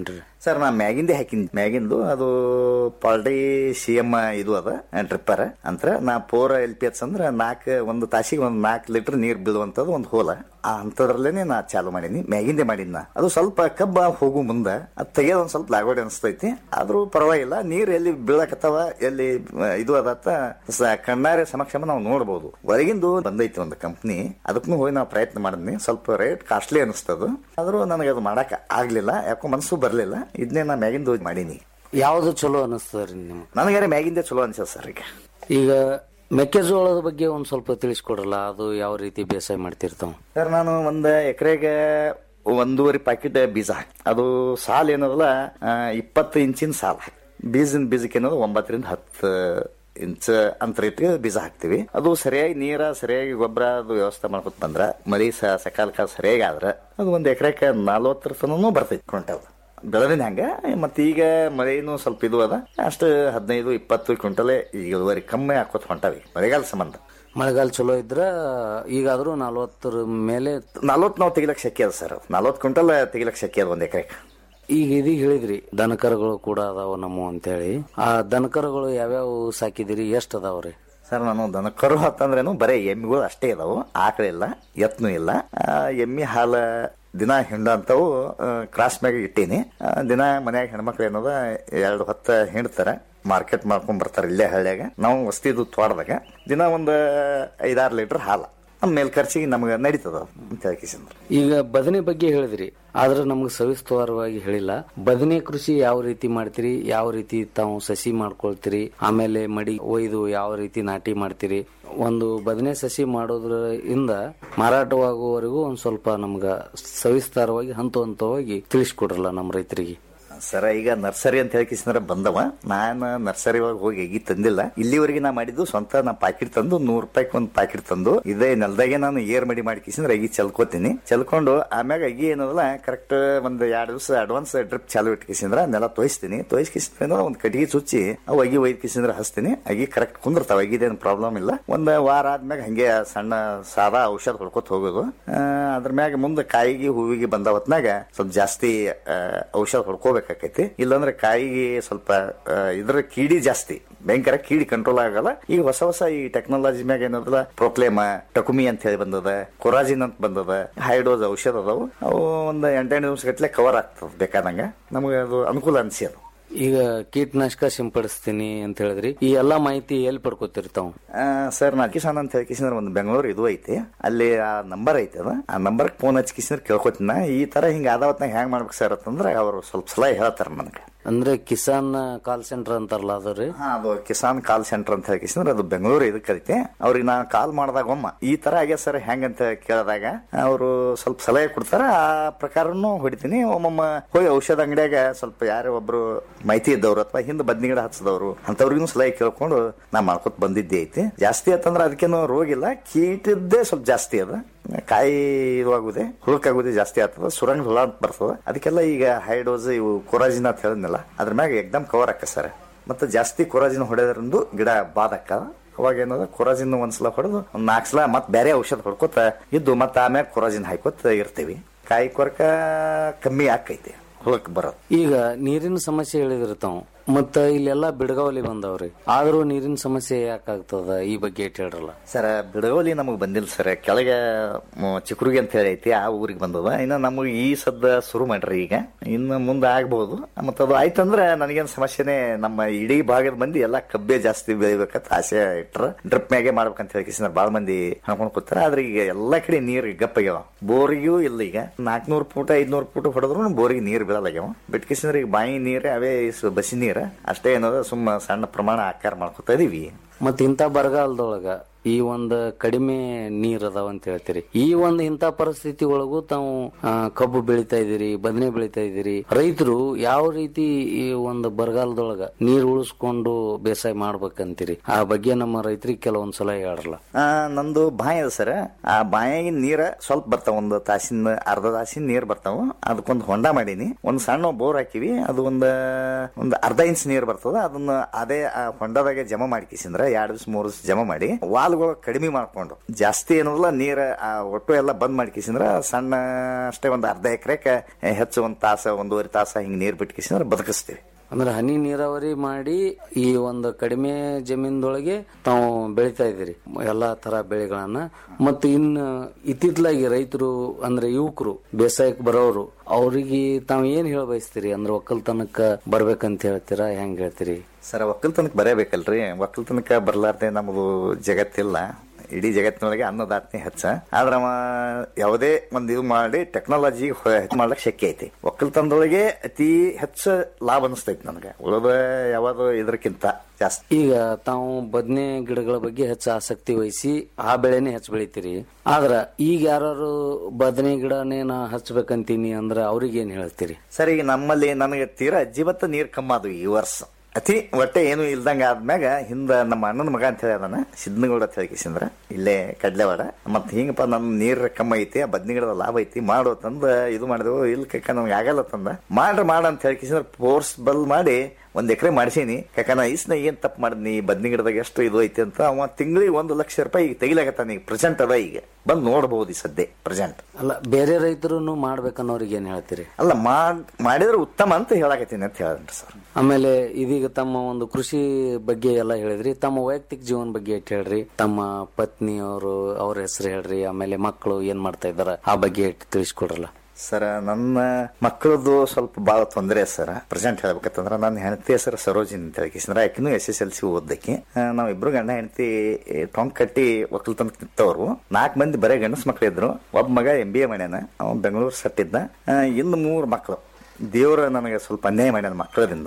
ಸರ್ ನಾ ಮ್ಯಾಗಿಂದೇ ಹಾಕಿನಿ ಮ್ಯಾಗಿಂದು ಅದು ಪಾಲ್ಟಿ ಸಿ ಎಂ ಇದು ಅದ ಟ್ರಿಪ್ಪರ್ ಅಂತ್ರ ನಾ ಫೋರ್ ಎಲ್ ಪಿ ಎಚ್ ಅಂದ್ರ ನಾಲ್ಕು ಒಂದು ತಾಸಿಗೆ ಒಂದು ನಾಲ್ಕು ಲೀಟರ್ ನೀರ್ ಬೀಳುವಂತದ್ದು ಒಂದು ಹೋಲ ಆ ಹಂತದ್ರಲ್ಲೇನೆ ನಾ ಚಾಲು ಮಾಡೀನಿ ಮ್ಯಾಗಿಂದೇ ಮಾಡೀನಿ ನಾ ಅದು ಸ್ವಲ್ಪ ಕಬ್ಬ ಹೋಗು ಮುಂದ ಅದ್ ತೆಗೆಯೋದು ಒಂದ್ ಸ್ವಲ್ಪ ಲಾಗೋಡಿ ಅನಿಸ್ತೈತಿ ಆದ್ರೂ ಪರವಾಗಿಲ್ಲ ನೀರ್ ಎಲ್ಲಿ ಬೀಳಕತ್ತಾವ ಎಲ್ಲಿ ಆ, ಇದು ಅದತ್ತ ಸ- ಕಣ್ಣಾರೆ ಸಮಕ್ಷಮ ನಾವು ನೋಡ್ಬೋದು ಹೊರಗಿಂದು ಬಂದೈತಿ ಒಂದು ಕಂಪ್ನಿ ಅದಕ್ಕೂ ಹೋಗಿ ನಾವು ಪ್ರಯತ್ನ ಮಾಡಿದ್ನಿ ಸ್ವಲ್ಪ ರೇಟ್ ಕಾಸ್ಟ್ಲಿ ಅನಿಸ್ತದ ಆದ್ರೂ ನನಗೆ ಅದು ಮಾಡಕ್ ಆಗ್ಲಿಲ್ಲ ಯಾಕೋ ಮನಸ್ಸು ಬರ್ಲಿಲ್ಲ ಇದನ್ನೇ ನಾ ಮ್ಯಾಗಿಂದು ಹೋಗಿ ಮಾಡೀನಿ ಯಾವ್ದು ಚಲೋ ಅನಿಸ್ತದ್ರಿ ನಿಮ್ಗೆ ನನಗೆ ಮ್ಯಾಗಿಂದೇ ಚಲೋ ಅನ್ಸದ ಸರ್ ಈಗ ಈಗ ಮೆಕ್ಕೆಜೋಳದ ಬಗ್ಗೆ ಒಂದ್ ಸ್ವಲ್ಪ ತಿಳಿಸ್ಕೊಡ್ರಲ್ಲ ಅದು ಯಾವ ರೀತಿ ಬೇಸಾಯ ಮಾಡ್ತಿರ್ತಾವ ಸರ್ ನಾನು ಒಂದ್ ಎಕರೆಗೆ ಒಂದೂವರೆ ಪ್ಯಾಕೆಟ್ ಬೀಜ ಹಾಕಿ ಅದು ಸಾಲ್ ಏನದಲ್ಲ ಆ, ಇಪ್ಪತ್ತು ಇಂಚಿನ ಸಾಲ್ ಹಾಕಿ ಬೀಜದ ಬೀಜಕ್ಕೆ ಏನದು ಒಂಬತ್ತರಿಂದ ಹತ್ತು ಇಂಚ್ ಅಂತರ ಇಟ್ಟು ಬೀಜ ಹಾಕ್ತಿವಿ ಅದು ಸರಿಯಾಗಿ ನೀರ ಸರಿಯಾಗಿ ಗೊಬ್ಬರ ಅದು ವ್ಯವಸ್ಥೆ ಮಾಡ್ಕೊತ ಬಂದ್ರ ಮಳಿ ಸ ಸಕಾಲಕ ಸರಿಯಾಗಿ ಆದ್ರ ಅದು ಒಂದ್ ಎಕರೆಕ್ಕೆ ನಲ್ವತ್ತರ ತನೂ ಬರ್ತೈತಿ ಕ್ವಿಂಟಲ್ ಬೆಳೆದಿನ ಹಂಗ ಮತ್ತೆ ಈಗ ಮಳೆನು ಸ್ವಲ್ಪ ಇದು ಅದ ಅಷ್ಟು ಹದಿನೈದು ಇಪ್ಪತ್ತು ಕ್ವಿಂಟಲೇ ಈಗ ಇಳುವರಿ ಕಮ್ಮಿ ಹಾಕೋತ್ ಹೊಂಟಾವಿ ಮಳೆಗಾಲ ಸಂಬಂಧ ಮಳೆಗಾಲ ಚಲೋ ಇದ್ರ ಈಗಾದ್ರೂ ನಲ್ವತ್ತರ ಮೇಲೆ ನಲ್ವತ್ ನಾವು ತೆಗಿಲಕ್ ಶಕ್ಯ ಅದ ಸರ್ ನಲ್ವತ್ ಕ್ವಿಂಟಲ್ ತೆಗಿಲಕ್ ಶಕ್ಯ ಅದ ಒಂದ್ ಎಕರೆಗೆ ಈಗ ಇದೀಗ ಹೇಳಿದ್ರಿ ದನಕರುಗಳು ಕೂಡ ಅದಾವ ನಮ್ಮ ಅಂತೇಳಿ ಆ ದನಕರುಗಳು ಯಾವ್ಯಾವ ಸಾಕಿದಿರಿ ಎಷ್ಟ್ ಅದಾವ್ರಿ ಸರ್ ನಾನು ದನ ಕರು ಅಂತಂದ್ರೇನು ಬರೇ ಎಮ್ಮಿಗಳು ಅಷ್ಟೇ ಇದಾವು ಆಕಳಿಲ್ಲ ಎತ್ನು ಇಲ್ಲ ಆ, ಎಮ್ಮಿ ಹಾಲ ದಿನ ಹಿಂಡ ಅಂತವು ಕ್ರಾಸ್ ಮ್ಯಾಗ ಇಟ್ಟೀನಿ ಆ, ದಿನ ಮನ್ಯಾಗ ಹೆಣ್ಮಕ್ಳು ಏನದ ಎರಡು ಹೊತ್ತ ಹಿಂಡ್ತಾರ ಮಾರ್ಕೆಟ್ ಮಾಡ್ಕೊಂಡ್ ಬರ್ತಾರ ಇಲ್ಲೇ ಹಳ್ಳಿಯಾಗ ನಾವು ವಸ್ತಿದು ತೋಟದಾಗ ದಿನ ಒಂದ್ ಐದಾರು ಲೀಟರ್ ಹಾಲ ಮೇಲ್ ಖರ್ಚಿಗೆ ನಮ್ಗೆ ನಡೀತದ ಅಂತ ಹೇಳ್ಕಿಸಂದ್ರ ಈಗ ಬದನೆ ಬಗ್ಗೆ ಹೇಳಿದ್ರಿ ಆದ್ರೆ ನಮ್ಗೆ ಸವಿಸ್ತರವಾಗಿ ಹೇಳಿಲ್ಲ ಬದನೆ ಕೃಷಿ ಯಾವ ರೀತಿ ಮಾಡ್ತೀರಿ ಯಾವ ರೀತಿ ತಾವು ಸಸಿ ಮಾಡ್ಕೊಳ್ತೀರಿ ಆಮೇಲೆ ಮಡಿ ಒಯ್ದು ಯಾವ ರೀತಿ ನಾಟಿ ಮಾಡ್ತೀರಿ ಒಂದು ಬದನೆ ಸಸಿ ಮಾಡೋದ್ರಿಂದ ಮಾರಾಟವಾಗುವವರೆಗೂ ಒಂದ್ ಸ್ವಲ್ಪ ನಮ್ಗ ಸವಿಸ್ತಾರವಾಗಿ ಹಂತ ಹಂತವಾಗಿ ತಿಳಿಸ್ಕೊಡ್ರಲ್ಲ ನಮ್ಮ ರೈತರಿಗೆ ಸರ ಈಗ ನರ್ಸರಿ ಅಂತ ಹೇಳ್ಕಿಸಿದ್ರೆ ಬಂದವ ನಾನು ನರ್ಸರಿ ಒಳಗೆ ಹೋಗಿ ಎಗಿ ತಂದಿಲ್ಲ ಇಲ್ಲಿವರೆಗೆ ನಾ ಮಾಡಿದ್ದು ಸ್ವಂತ ನಾ ಪಾಕಿಟ್ ತಂದು ನೂರ್ ರೂಪಾಯಿ ಒಂದ್ ಪಾಕಿಟ್ ತಂದು ಇದೇ ನೆಲದಾಗೆ ನಾನು ಏರ್ ಮಡಿ ಮಾಡ್ಕಿಸಿದ್ರೆ ಅಗಿ ಚಲ್ಕೋತೀನಿ ಚಲ್ಕೊಂಡು ಆಮ್ಯಾಗ ಅಗಿ ಏನದಲ್ಲ ಕರೆಕ್ಟ್ ಒಂದ್ ಎರಡ್ ದಿವಸ ಅಡ್ವಾನ್ಸ್ ಡ್ರಿಪ್ ಚಾಲು ಇಟ್ಕಿಸಿದ್ರ ನೆಲ ತೋಯಿಸ್ತೀನಿ ತೋಯಿಸ್ಕಿಸಿದ್ರೆ ಒಂದ್ ಕಟ್ಟಿಗೆ ಚುಚ್ಚಿ ಅವು ಅಗಿ ಒಯ್ಕಿಸಿದ್ರೆ ಹಚ್ತೀನಿ ಅಗಿ ಕರೆಕ್ಟ್ ಕುಂದಿರ್ತಾವ ಅಗಿದೇನು ಪ್ರಾಬ್ಲಮ್ ಇಲ್ಲ ಒಂದ್ ವಾರ ಆದ್ಮ್ಯಾಗ ಹಂಗೆ ಸಣ್ಣ ಸಾದಾ ಔಷಧ ಹೊಡ್ಕೊತ ಹೋಗೋದು ಆ, ಅದ್ರ ಮ್ಯಾಗ ಮುಂದೆ ಕಾಯಿಗೆ ಹೂವಿಗೆ ಬಂದ ಹೊತ್ನಾಗ ಸ್ವಲ್ಪ ಜಾಸ್ತಿ ಆ, ಔಷಧ ಹೊಡ್ಕೋಬೇಕಾಕೈತಿ ಇಲ್ಲಾಂದ್ರೆ ಕಾಯಿಗೆ ಸ್ವಲ್ಪ ಆ, ಇದ್ರ ಕೀಡಿ ಜಾಸ್ತಿ ಭಯಂಕರ ಕೀಡಿ ಕಂಟ್ರೋಲ್ ಆಗಲ್ಲ ಈಗ ಹೊಸ ಹೊಸ ಈ ಟೆಕ್ನಾಲಜಿ ಮ್ಯಾಗ ಏನದಲ್ಲ ಪ್ರೊಕ್ಲೇಮ ಟಕುಮಿ ಅಂತ ಹೇಳಿ ಬಂದದ ಕೊರಾಜಿನ್ ಅಂತ ಬಂದದ ಹೈಡೋಸ್ ಔಷಧ ಅದಾವು ಅವು ಒಂದ್ ಎಂಟೆಂಟು ದಿವಸ ಗಟ್ಲೆ ಕವರ್ ಆಗ್ತದ ಬೇಕಾದಂಗ ನಮಗೆ ಅದು ಅನುಕೂಲ ಅನ್ಸಿ ಅದು ಈಗ ಕೀಟನಾಶಕ ಸಿಂಪಡಿಸ್ತೀನಿ ಅಂತ ಹೇಳಿದ್ರಿ ಈ ಎಲ್ಲಾ ಮಾಹಿತಿ ಎಲ್ಲಿ ಪಡ್ಕೋತಿರ್ತಾವ ಆ, ಸರ್ ನಾ ಕಿಸಾನ್ ಅಂತ ಹೇಳಿ ಕಿಸಿದ್ರೆ ಒಂದು ಬೆಂಗಳೂರು ಇದು ಐತಿ ಅಲ್ಲಿ ಆ ನಂಬರ್ ಐತಿ ಅದ ಆ ನಂಬರ್ ಫೋನ್ ಹಚ್ಚಿ ಕಿಸಿದ್ರೆ ಕೇಳ್ಕೊತೀನಿ ನಾ, ಈ ತರ ಹಿಂಗ ಆದಾವತ್ನಾಗ ಹೆಂಗ್ ಮಾಡ್ಬೇಕು ಸರ್ ಅಂತಂದ್ರೆ ಅವರು ಸ್ವಲ್ಪ ಸಲಹೆ ಹೇಳ್ತಾರ ನನಗೆ ಅಂದ್ರೆ ಕಿಸಾನ್ ಕಾಲ್ ಸೆಂಟರ್ ಅಂತಾರಲ್ಲ ಅದ್ರಿ ಹಾ ಅದು ಕಿಸಾನ್ ಕಾಲ್ ಸೆಂಟರ್ ಅಂತ ಹೇಳಿ ಅದು ಬೆಂಗಳೂರು ಇದಕ್ಕೆ ಐತಿ ಅವ್ರಿಗೆ ನಾ ಕಾಲ್ ಮಾಡಿದಾಗ ಒಮ್ಮ ಈ ತರ ಆಗ್ಯದ ಸರ್ ಹೆಂಗಂತ ಕೇಳಿದಾಗ ಅವರು ಸ್ವಲ್ಪ ಸಲಹೆ ಕೊಡ್ತಾರ ಆ ಪ್ರಕಾರನು ಹೊಡಿತೀನಿ ಒಮ್ಮೊಮ್ಮ ಹೋಗಿ ಔಷಧ ಅಂಗಡಿಯಾಗ ಸ್ವಲ್ಪ ಯಾರೇ ಒಬ್ರು ಮಾಹಿತಿ ಇದ್ದವ್ರು ಅಥವಾ ಹಿಂದೆ ಬದ್ನಿ ಗಿಡ ಹಚ್ಚದವ್ರು ಅಂತವ್ರಿಗೂ ಸಲಹೆ ಕೇಳ್ಕೊಂಡು ನಾ ಮಾಡ್ಕೊತ ಬಂದಿದ್ದೆ ಐತಿ ಜಾಸ್ತಿ ಆತಂದ್ರ ಅದಕ್ಕೇನು ರೋಗ ಇಲ್ಲ ಕೀಟದ್ದೇ ಸ್ವಲ್ಪ ಜಾಸ್ತಿ ಅದ ಕಾಯಿ ಇದಾಗುದೆ ಹುಳಕ್ಕಾಗುದೆ ಜಾಸ್ತಿ ಆಗ್ತದ ಸುರಂಗ ಹುಳ ಅಂತ ಬರ್ತದ ಅದಕ್ಕೆಲ್ಲ ಈಗ ಹೈ ಡೋಸ್ ಇವು ಕೊರಾಜಿನ ಅಂತ ಹೇಳಿದ್ನಲ್ಲ ಅದ್ರ ಮ್ಯಾಗ ಎಕ್ದಮ್ ಕವರ್ ಆಕ ಸರ್ ಮತ್ತೆ ಜಾಸ್ತಿ ಕೊರಾಜಿನ ಹೊಡೆದ್ರಂದು ಗಿಡ ಬಾದಕ್ಕ ಅವಾಗ ಏನದ ಕೊರಾಜಿನ ಒಂದ್ಸಲ ಹೊಡೆದು ಒಂದ್ ನಾಲ್ಕು ಸಲ ಮತ್ ಬೇರೆ ಔಷಧ ಹೊಡ್ಕೋತ ಇದ್ದು ಮತ್ತ ಆಮ್ಯಾಗ ಕೊರಾಜಿನ ಹಾಕೋತ ಇರ್ತೀವಿ ಕಾಯಿ ಕೊರಕ ಕಮ್ಮಿ ಆಕೈತಿ ಹುಳಕ್ ಬರೋದು ಈಗ ನೀರಿನ ಸಮಸ್ಯೆ ಹೇಳಿದಿರ್ತಾವ ಮತ್ತ ಇಲ್ಲೆಲ್ಲಾ ಬಿಡಗಾವಲಿ ಬಂದವ್ರಿ ಆದ್ರೂ ನೀರಿನ ಸಮಸ್ಯೆ ಯಾಕಾಗ್ತದ ಈ ಬಗ್ಗೆ ಏಟ್ ಹೇಳ್ರಲ್ಲ ಸರ್ ಬಿಡಗೋಲಿ ನಮಗ್ ಬಂದಿಲ್ಲ ಸರ್ ಕೆಳಗೆ ಮ- ಚಿಕ್ರುಗಿ ಅಂತ ಹೇಳಿ ಐತಿ ಆ ಊರಿಗೆ ಬಂದದ ಇನ್ನ ನಮಗ್ ಈ ಸದ್ದ ಶುರು ಮಾಡ್ರಿ ಈಗ ಇನ್ನು ಮುಂದೆ ಆಗ್ಬಹುದು ಮತ್ತ ಅದು ಆಯ್ತಂದ್ರ ನನಗೇನ್ ಸಮಸ್ಯೆನೆ ನಮ್ಮ ಇಡೀ ಭಾಗದ ಮಂದಿ ಎಲ್ಲಾ ಕಬ್ಬೆ ಜಾಸ್ತಿ ಬೆಳಿಬೇಕಂತ ಆಸೆ ಇಟ್ರ ಡ್ರಿಪ್ ಮ್ಯಾಗೆ ಮಾಡ್ಬೇಕಂತ ಹೇಳಿ ಕಿಸಿನ ಬಾಳ ಮಂದಿ ಅನ್ಕೊಂಡ್ ಕೂತಾರ ಆದ್ರೆ ಈಗ ಎಲ್ಲಾ ಕಡೆ ನೀರ್ ಗಪ್ಪಾಗ್ಯಾವ ಬೋರಿಗೂ ಇಲ್ಲ ಈಗ ನಾಲ್ಕನೂರ್ ಫೂಟ ಐದ್ನೂರ್ ಫೂಟ ಹೊಡೆದ್ರು ಬೋರಿಗೆ ನೀರ್ ಬೀಳಲಾಗ್ಯಾವ ಬಿಟ್ಕಿಸಿದ್ರೆ ಈಗ ಬಾಯಿ ನೀರೇ ಅವೇ ಸ- ಬಸಿ ನೀರ ಅಷ್ಟೇ ಏನದ ಸುಮ್ಮ ಸಣ್ಣ ಪ್ರಮಾಣ ಆಕಾರ ಮಾಡ್ಕೊತಾ ಇದೀವಿ ಮತ್ ಇಂತ ಬರಗಾಲದೊಳಗ ಈ ಒಂದ್ ಕಡಿಮೆ ನೀರ್ ಅದಾವ ಅಂತ ಹೇಳ್ತೀರಿ ಈ ಒಂದ್ ಇಂತ ಪರಿಸ್ಥಿತಿ ಒಳಗೂ ತಾವು ಆ, ಕಬ್ಬು ಬೆಳಿತಾ ಇದೀರಿ ಬದನೆ ಬೆಳಿತಾ ಇದೀರಿ ರೈತರು ಯಾವ ರೀತಿ ಈ ಒಂದು ಬರಗಾಲದೊಳಗ ನೀರ್ ಉಳಿಸ್ಕೊಂಡು ಬೇಸಾಯ ಮಾಡ್ಬೇಕಂತೀರಿ ಆ ಬಗ್ಗೆ ನಮ್ಮ ರೈತರಿಗೆ ಕೆಲವೊಂದ್ ಸಲ ಹೇಳ್ರಲ್ಲ ಆ, ನಂದು ಬಾಯಿ ಅದ ಸರ್ ಆ ಬಾಯಾಗಿನ ನೀರ ಸ್ವಲ್ಪ ಬರ್ತಾವ ಒಂದು ತಾಸಿನ ಅರ್ಧ ತಾಸಿನ ನೀರ್ ಬರ್ತಾವ ಅದಕ್ಕೊಂದು ಹೊಂಡ ಮಾಡೀನಿ ಒಂದ್ ಸಣ್ಣ ಬೋರ್ ಹಾಕಿವಿ ಅದು ಒಂದ್ ಒಂದ್ ಅರ್ಧ ಇಂಚ್ ನೀರ್ ಬರ್ತದ ಅದನ್ನ ಅದೇ ಆ ಹೊಂಡದಾಗೆ ಜಮಾ ಮಾಡ್ಕಿಸಿಂದ್ರ ಎರಡ್ ದಿವ್ಸ ಮೂರ್ ದಿವ್ಸ ಜಮಾ ಮಾಡಿ ವಾಲ್ ಸಾಲುಗಳು ಕಡಿಮೆ ಮಾಡ್ಕೊಂಡು ಜಾಸ್ತಿ ಏನಲ್ಲ ನೀರ ಆ, ಒಟ್ಟು ಎಲ್ಲ ಬಂದ್ ಮಾಡ್ಕಿಸಿಂದ್ರ ಸಣ್ಣ ಅಷ್ಟೇ ಒಂದು ಅರ್ಧ ಎಕರೆಗೆ ಹೆಚ್ಚು ಒಂದು ತಾಸ ಒಂದೂವರೆ ತಾಸ ಹಿಂಗ್ ನೀರ್ ಬಿಟ್ಕಿಸಿಂದ್ರ ಬದುಕಿಸ್ತೀವಿ ಅಂದ್ರೆ ಹನಿ ನೀರಾವರಿ ಮಾಡಿ ಈ ಒಂದು ಕಡಿಮೆ ಜಮೀನ್ದೊಳಗೆ ತಾವು ಬೆಳಿತಾ ಇದ್ದೀರಿ ಎಲ್ಲಾ ತರ ಬೆಳೆಗಳನ್ನ ಮತ್ತು ಇನ್ನು ಇತ್ತಿತ್ತಲಾಗಿ ರೈತರು ಅಂದ್ರೆ ಯುವಕರು ಬೇಸಾಯಕ್ಕೆ ಬರೋರು ಅವರಿಗೆ ತಾವು ಏನ್ ಹೇಳ ಬಯಸ್ತೀರಿ ಅಂದ್ರೆ ಒಕ್ಕಲ್ತನಕ್ಕ ಬರ್ಬೇಕಂತ ಹೇಳ್ತೀರಾ ಹೆಂಗ್ ಹೇಳ್ತೀರಿ ಸರ್ ಒಕ್ಕಲ್ತನಕ್ಕೆ ಬರೇಬೇಕಲ್ರಿ ಒಕ್ಕಲ್ತನಕ ಬರ್ಲಾರ್ದೆ ನಮ್ದು ಜಗತ್ತಿಲ್ಲ ಇಡೀ ಜಗತ್ತಿನೊಳಗೆ ಅನ್ನದಾತನೇ ಹೆಚ್ಚ ಆದ್ರ ಅವ ಯಾವುದೇ ಒಂದು ಇದು ಮಾಡಿ ಟೆಕ್ನಾಲಜಿ ಹೆಚ್ಚು ಮಾಡ್ಲಿಕ್ಕೆ ಶಕ್ಯ ಐತಿ ಒಕ್ಕಲ್ತನದೊಳಗೆ ಅತಿ ಹೆಚ್ಚು ಲಾಭ ಅನಿಸ್ತೈತಿ ನನಗೆ ಉಳಿದ ಯಾವ್ದು ಇದಕ್ಕಿಂತ ಜಾಸ್ತಿ ಈಗ ತಾವು ಬದನೆ ಗಿಡಗಳ ಬಗ್ಗೆ ಹೆಚ್ಚು ಆಸಕ್ತಿ ವಹಿಸಿ ಆ ಬೆಳೆನೇ ಹೆಚ್ಚು ಬೆಳಿತೀರಿ ಆದ್ರ ಈಗ ಯಾರು ಬದನೆ ಗಿಡನೇ ನಾ ಹಚ್ಬೇಕಂತೀನಿ ಅಂದ್ರ ಅವ್ರಿಗೆ ಏನ್ ಹೇಳ್ತೀರಿ ಸರ್ ಈಗ ನಮ್ಮಲ್ಲಿ ನನಗೆ ತೀರಾ ಜೀವತ್ತ ನೀರ್ ಕಮ್ಮ ಅದು ಈ ವರ್ಷ ಅತಿ ಒಟ್ಟೆ ಏನು ಇಲ್ದಂಗ ಆದ್ಮ್ಯಾಗ ಹಿಂದ ನಮ್ಮ ಅಣ್ಣನ ಮಗ ಅಂತ ಹೇಳಿ ಅದನ್ನ ಸಿದ್ನಗೌಡ ಅಂತ ಹೇಳಿಕಿಸಿಂದ್ರ ಇಲ್ಲೇ ಕಡ್ಲೆವಾಡ ಮತ್ ಹಿಂಗಪ್ಪ ನನ್ ನೀರ್ ಕಮ್ಮ ಐತಿ ಆ ಬದ್ನಿಗಿಡದ ಲಾಭ ಐತಿ ಮಾಡು ತಂದ ಇದು ಮಾಡಿದೆವು ಇಲ್ಲಿ ಕಕ್ಕ ನಮ್ಗೆ ಆಗಲ್ಲ ತಂದ ಮಾಡ್ರ ಮಾಡ ಅಂತ ಹೇಳಿಕಿಸಿಂದ್ರ ಫೋರ್ಸ್ ಬಲ್ ಮಾಡಿ ಒಂದ್ ಎಕರೆ ಮಾಡಿಸೀನಿ ಯಾಕ ನಾ ಈಸ್ನ ಏನ್ ತಪ್ಪು ಮಾಡಿದ್ನಿ ಬದ್ನಿ ಗಿಡದಾಗ ಎಷ್ಟು ಇದು ಐತಿ ಅಂತ ಅವ ತಿಂಗಳಿಗೆ ಒಂದು ಲಕ್ಷ ರೂಪಾಯಿ ಈಗ ತೆಗಿಲಾಗತ್ತಾನ ಈಗ ಪ್ರೆಸೆಂಟ್ ಅದ ಈಗ ಬಂದ್ ನೋಡಬಹುದು ಈ ಸದ್ಯ ಪ್ರೆಸೆಂಟ್ ಅಲ್ಲ ಬೇರೆ ರೈತರು ಮಾಡ್ಬೇಕನ್ನೋರಿಗೆ ಏನ್ ಹೇಳ್ತೀರಿ ಅಲ್ಲ ಮಾಡ್ ಮಾಡಿದ್ರೆ ಉತ್ತಮ ಅಂತ ಹೇಳಕತ್ತೀನಿ ಅಂತ ಹೇಳಿದ್ರಿ ಸರ್ ಆಮೇಲೆ ಇದೀಗ ತಮ್ಮ ಒಂದು ಕೃಷಿ ಬಗ್ಗೆ ಎಲ್ಲ ಹೇಳಿದ್ರಿ ತಮ್ಮ ವೈಯಕ್ತಿಕ ಜೀವನ ಬಗ್ಗೆ ಇಟ್ಟು ಹೇಳ್ರಿ ತಮ್ಮ ಪತ್ನಿ ಅವರು ಅವ್ರ ಹೆಸರು ಹೇಳ್ರಿ ಆಮೇಲೆ ಮಕ್ಕಳು ಏನ್ ಮಾಡ್ತಾ ಇದಾರ ಆ ಬಗ್ಗೆ ಇಟ್ಟು ತಿಳಿಸ್ಕೊಡ್ರಲ್ಲ ಸರ್ ನನ್ನ ಮಕ್ಕಳದು ಸ್ವಲ್ಪ ಬಹಳ ತೊಂದರೆ ಸರ್ ಪ್ರೆಸೆಂಟ್ ಹೇಳ್ಬೇಕಂತಂದ್ರ ನನ್ನ ಹೆಂಡತಿ ಹೆಸರು ಸರೋಜಿನಿ ಅಂತ ಹೇಳಿಕಿಸಿದ್ರ ಆಕಿನೂ ಎಸ್ ಎಸ್ ಎಲ್ ಸಿ ಓದಕ್ಕೆ ನಾವ್ ಇಬ್ರು ಗಂಡ ಹೆಂಡತಿ ಟೊಂಕ್ ಕಟ್ಟಿ ಒಕ್ಕಲ್ತನ ನಿಂತವ್ರು ನಾಲ್ಕು ಮಂದಿ ಬರೇ ಗಂಡಸ್ ಮಕ್ಳು ಇದ್ರು ಒಬ್ಬ ಮಗ ಎಂ ಬಿ ಎ ಮಾಡ್ಯಾನ ಅವ್ನು ಬೆಂಗಳೂರು ಸಟ್ಟಿದ್ದ ಆ, ಇನ್ನು ಮೂರು ಮಕ್ಕಳು ದೇವ್ರ ನನಗೆ ಸ್ವಲ್ಪ ಅನ್ಯಾಯ ಮಾಡ್ಯಾನ ಮಕ್ಕಳದಿಂದ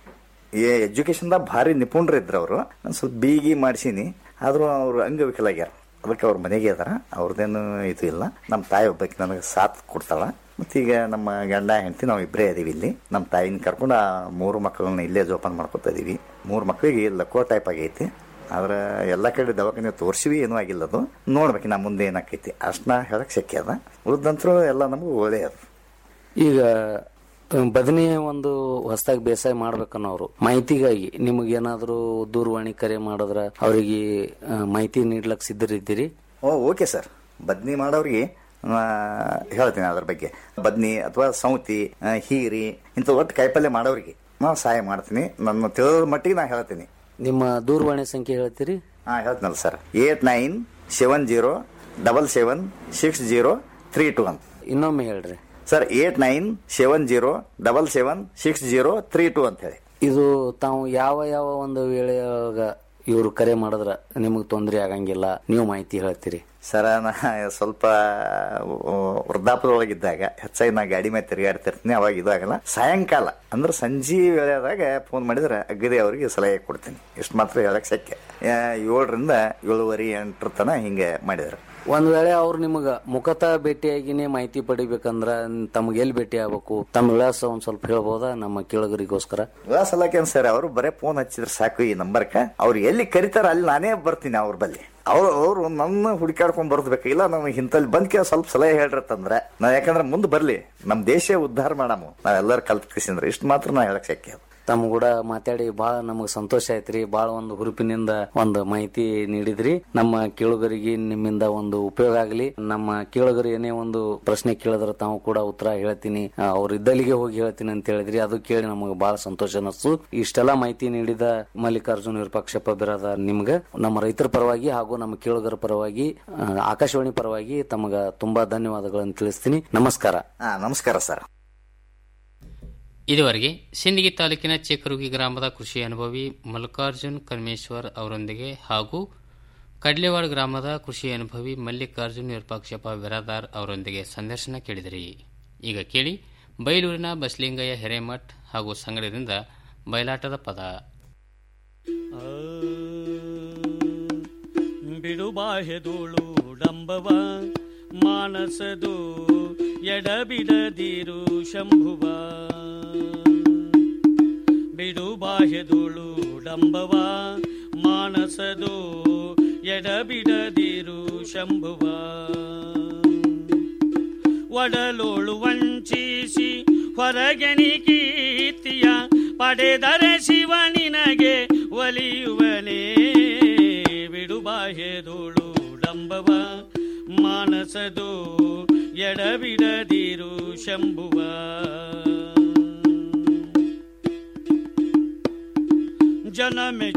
ಈ ಎಜುಕೇಶನ್ದಾಗ ಭಾರಿ ನಿಪುಣರು ಇದ್ರು ಅವರು ನಾನು ಸ್ವಲ್ಪ ಬೀಗಿ ಮಾಡಿಸೀನಿ ಆದ್ರೂ ಅವ್ರು ಅಂಗವಿಕಲಾಗ್ಯಾರ ಅದಕ್ಕೆ ಅವ್ರ ಮನೆಗೆ ಅದಾರ ಅವ್ರದ್ದೇನು ಇದು ಇಲ್ಲ ನಮ್ಮ ತಾಯಿ ಒಬ್ಬಕ್ಕೆ ನನಗೆ ಸಾಥ್ ಕೊಡ್ತಾಳ ಮತ್ತೀಗ ನಮ್ಮ ಗಂಡ ಹೆಂಡತಿ ನಾವು ಇಬ್ಬರೇ ಇದೀವಿ ಇಲ್ಲಿ ನಮ್ಮ ತಾಯಿನ ಕರ್ಕೊಂಡು ಆ ಮೂರು ಮಕ್ಕಳನ್ನ ಇಲ್ಲೇ ಜೋಪಾನ ಮಾಡ್ಕೊತಾ ಇದೀವಿ ಮೂರು ಮಕ್ಕಳಿಗೆ ಲಕ್ಕೋ ಟೈಪ್ ಆಗೈತಿ ಆದ್ರೆ ಎಲ್ಲ ಕಡೆ ದವಾಖಾನೆ ತೋರಿಸಿವಿ ಏನೂ ಆಗಿಲ್ಲ ಅದು ನೋಡ್ಬೇಕು ನಾ ಮುಂದೆ ಏನಾಕೈತಿ ಅಷ್ಟನ್ನ ಹೇಳಕ್ ಶಕ್ಯ ಅದ ಉಳಿದಂತರೂ ಎಲ್ಲ ನಮಗೂ ಒಳ್ಳೆಯದು ಈಗ ಅಹ್, ಬದನೆ ಒಂದು ಹೊಸದಾಗಿ ಬೇಸಾಯ ಮಾಡ್ಬೇಕನ್ನೋರು ಮಾಹಿತಿಗಾಗಿ ನಿಮಗೇನಾದ್ರೂ ದೂರವಾಣಿ ಕರೆ ಮಾಡಿದ್ರ ಅವರಿಗೆ ಅಹ್, ಮಾಹಿತಿ ನೀಡ್ಲಕ್ ಸಿದ್ಧರಿದ್ದೀರಿ ಓ ಓಕೆ ಸರ್ ಬದ್ನಿ ಮಾಡೋರಿಗೆ ಆ, ಹೇಳ್ತೀನಿ ಅದ್ರ ಬಗ್ಗೆ ಬದ್ನಿ ಅಥವಾ ಸೌತಿ ಆ, ಹೀರಿ ಇಂಥ ಒಟ್ಟು ಕಾಯಿಪಲ್ಯ ಮಾಡೋರಿಗೆ ನಾ ಸಹಾಯ ಮಾಡ್ತೀನಿ ನನ್ನ ತಿಳಿದ ಮಟ್ಟಿಗೆ ನಾ ಹೇಳ್ತೀನಿ ನಿಮ್ಮ ದೂರವಾಣಿ ಸಂಖ್ಯೆ ಹೇಳ್ತೀರಿ ಹಾ ಹೇಳ್ತೀನಲ್ಲ sir eight nine seven zero double seven six zero three two ಅಂತ ಇನ್ನೊಮ್ಮೆ ಹೇಳ್ರಿ sir eight nine seven zero double seven six zero three two ಅಂತ ಹೇಳಿ ಇದು ತಾವು ಯಾವ ಯಾವ ಒಂದು ವೇಳೆಯಾಗ ಇವರು ಕರೆ ಮಾಡಿದ್ರ ನಿಮಗೆ ತೊಂದರೆ ಆಗಂಗಿಲ್ಲ ನೀವು ಮಾಹಿತಿ ಹೇಳ್ತೀರಿ ಸರ ನಾ ಸ್ವಲ್ಪ ವೃದ್ಧಾಪದೊಳಗಿದ್ದಾಗ ಹೆಚ್ಚಾಗಿ ನಾ ಗಾಡಿ ಮೇಲೆ ತಿರುಗಾಡ್ತಿರ್ತೀನಿ ಅವಾಗ ಇದು ಆಗಲ್ಲ ಸಾಯಂಕಾಲ ಅಂದ್ರೆ ಸಂಜೆ ವೇಳೆಯಾದಾಗ ಫೋನ್ ಮಾಡಿದ್ರೆ ಅಗದಿ ಅವರಿಗೆ ಸಲಹೆ ಕೊಡ್ತೀನಿ ಇಷ್ಟು ಮಾತ್ರ ಹೇಳಕ್ ಶಕ್ಯ ಆ, ಏಳರಿಂದ ಏಳುವರೆ ಎಂಟರ ತನ ಹಿಂಗೆ ಮಾಡಿದ್ರು ಒಂದ್ ವೇಳೆ ಅವ್ರು ನಿಮಗ ಮುಖತಃ ಭೇಟಿಯಾಗಿನೇ ಮಾಹಿತಿ ಪಡಿಬೇಕಂದ್ರ ತಮ್ಗೆ ಎಲ್ಲಿ ಭೇಟಿ ಆಗ್ಬೇಕು ತಮ್ಮ ವಿಳಾಸ ಒಂದ್ ಸ್ವಲ್ಪ ಹೇಳ್ಬೋದಾ ನಮ್ಮ ಕೇಳಗರಿಗೋಸ್ಕರ ವಿಳಾಸ ಅಲ್ಲಕೇನ್ ಸರ್ ಅವರು ಬರೇ ಫೋನ್ ಹಚ್ಚಿದ್ರೆ ಸಾಕು ಈ ನಂಬರ್ಕ ಅವ್ರು ಎಲ್ಲಿ ಕರಿತಾರ ಅಲ್ಲಿ ನಾನೇ ಬರ್ತೀನಿ ಅವ್ರ ಬಲ್ಲಿ ಅವ್ರು ಅವ್ರು ನನ್ನ ಹುಡುಕಾಡ್ಕೊಂಡ್ ಬರ್ಬೇಕು ಇಲ್ಲ ನಮಗೆ ಇಂತಲ್ಲಿ ಬಂದ್ಕೆ ಸ್ವಲ್ಪ ಸಲಹೆ ಹೇಳ್ರತ್ತಂದ್ರೆ ನಾ ಯಾಕಂದ್ರೆ ಮುಂದೆ ಬರ್ಲಿ ನಮ್ ದೇಶ ಉದ್ಧಾರ ಮಾಡಾಮು ನಾವೆಲ್ಲರೂ ಕಲ್ತ್ಕಿಸಿದ್ರೆ ಇಷ್ಟು ಮಾತ್ರ ನಾ ಹೇಳಕ್ ಶಕ್ಯ ಅದು. ತಮ್ಮ ಕೂಡ ಮಾತಾಡಿ ಬಹಳ ನಮಗ್ ಸಂತೋಷ ಆಯ್ತ್ರಿ ಬಹಳ ಒಂದು ಹುರುಪಿನಿಂದ ಒಂದು ಮಾಹಿತಿ ನೀಡಿದ್ರಿ ನಮ್ಮ ಕೇಳುಗರಿಗೆ ನಿಮ್ಮಿಂದ ಒಂದು ಉಪಯೋಗ ಆಗಲಿ ನಮ್ಮ ಕೇಳುಗರು ಏನೇ ಒಂದು ಪ್ರಶ್ನೆ ಕೇಳಿದ್ರೆ ತಾವು ಕೂಡ ಉತ್ತರ ಹೇಳ್ತೀನಿ ಆ, ಅವ್ರ ಇದ್ದಲ್ಲಿಗೆ ಹೋಗಿ ಹೇಳ್ತೀನಿ ಅಂತ ಹೇಳಿದ್ರಿ ಅದು ಕೇಳಿ ನಮಗೆ ಬಹಳ ಸಂತೋಷ ಅನ್ನಿಸ್ತು ಇಷ್ಟೆಲ್ಲ ಮಾಹಿತಿ ನೀಡಿದ ಮಲ್ಲಿಕಾರ್ಜುನ್ ವಿರೂಪಾಕ್ಷಪ್ಪ ಬಿರಾದ ನಿಮ್ಗ ನಮ್ಮ ರೈತರ ಪರವಾಗಿ ಹಾಗೂ ನಮ್ಮ ಕೇಳುಗರ ಪರವಾಗಿ ಆ, ಆಕಾಶವಾಣಿ ಪರವಾಗಿ ತಮಗ ತುಂಬಾ ಧನ್ಯವಾದಗಳನ್ನು ತಿಳಿಸ್ತೀನಿ ನಮಸ್ಕಾರ ಹಾ ನಮಸ್ಕಾರ ಸರ್ ಇದುವರೆಗೆ ಸಿಂದಗಿ ತಾಲೂಕಿನ ಚೇಕರುಗಿ ಗ್ರಾಮದ ಕೃಷಿ ಅನುಭವಿ ಮಲ್ಲಿಕಾರ್ಜುನ್ ಕರ್ಮೇಶ್ವರ್ ಅವರೊಂದಿಗೆ ಹಾಗೂ ಕಡ್ಲೆವಾಡ ಗ್ರಾಮದ ಕೃಷಿ ಅನುಭವಿ ಮಲ್ಲಿಕಾರ್ಜುನ್ ವಿರೂಪಾಕ್ಷಪ್ಪ ಬಿರಾದಾರ್ ಅವರೊಂದಿಗೆ ಸಂದರ್ಶನ ಕೇಳಿದಿರಿ ಈಗ ಕೇಳಿ ಬೈಲೂರಿನ ಬಸಲಿಂಗಯ್ಯ ಹಿರೇಮಠ್ ಹಾಗೂ ಸಂಗಡದಿಂದ ಬಯಲಾಟದ ಪದ ಬಿಡುಬಾಹೆದುಳು ಡಂಬವ ಮಾನಸದು ಎಡಬಿಡದಿರು ಶಂಭುವ ಬಿಡುಬಾಹೆದುಳು ಡಂಬವ ಮಾನಸದು ಎಡಬಿಡದಿರು ಶಂಭುವ ಒಡಲೋಳು ವಂಚಿಸಿ ಹೊರಗೆಣಿ ಕೀರ್ತಿಯ ಪಡೆದರೆ ಶಿವ ನಿನಗೆ ಒಲಿಯುವನೇ ಬಿಡುಬಾಯ ಬಾಹ್ಯದೋಳು ಡಂಬವ ಮಾನಸದು ಎಡಬಿಡದಿರು ಶಂಭುವ ಜನಮೆ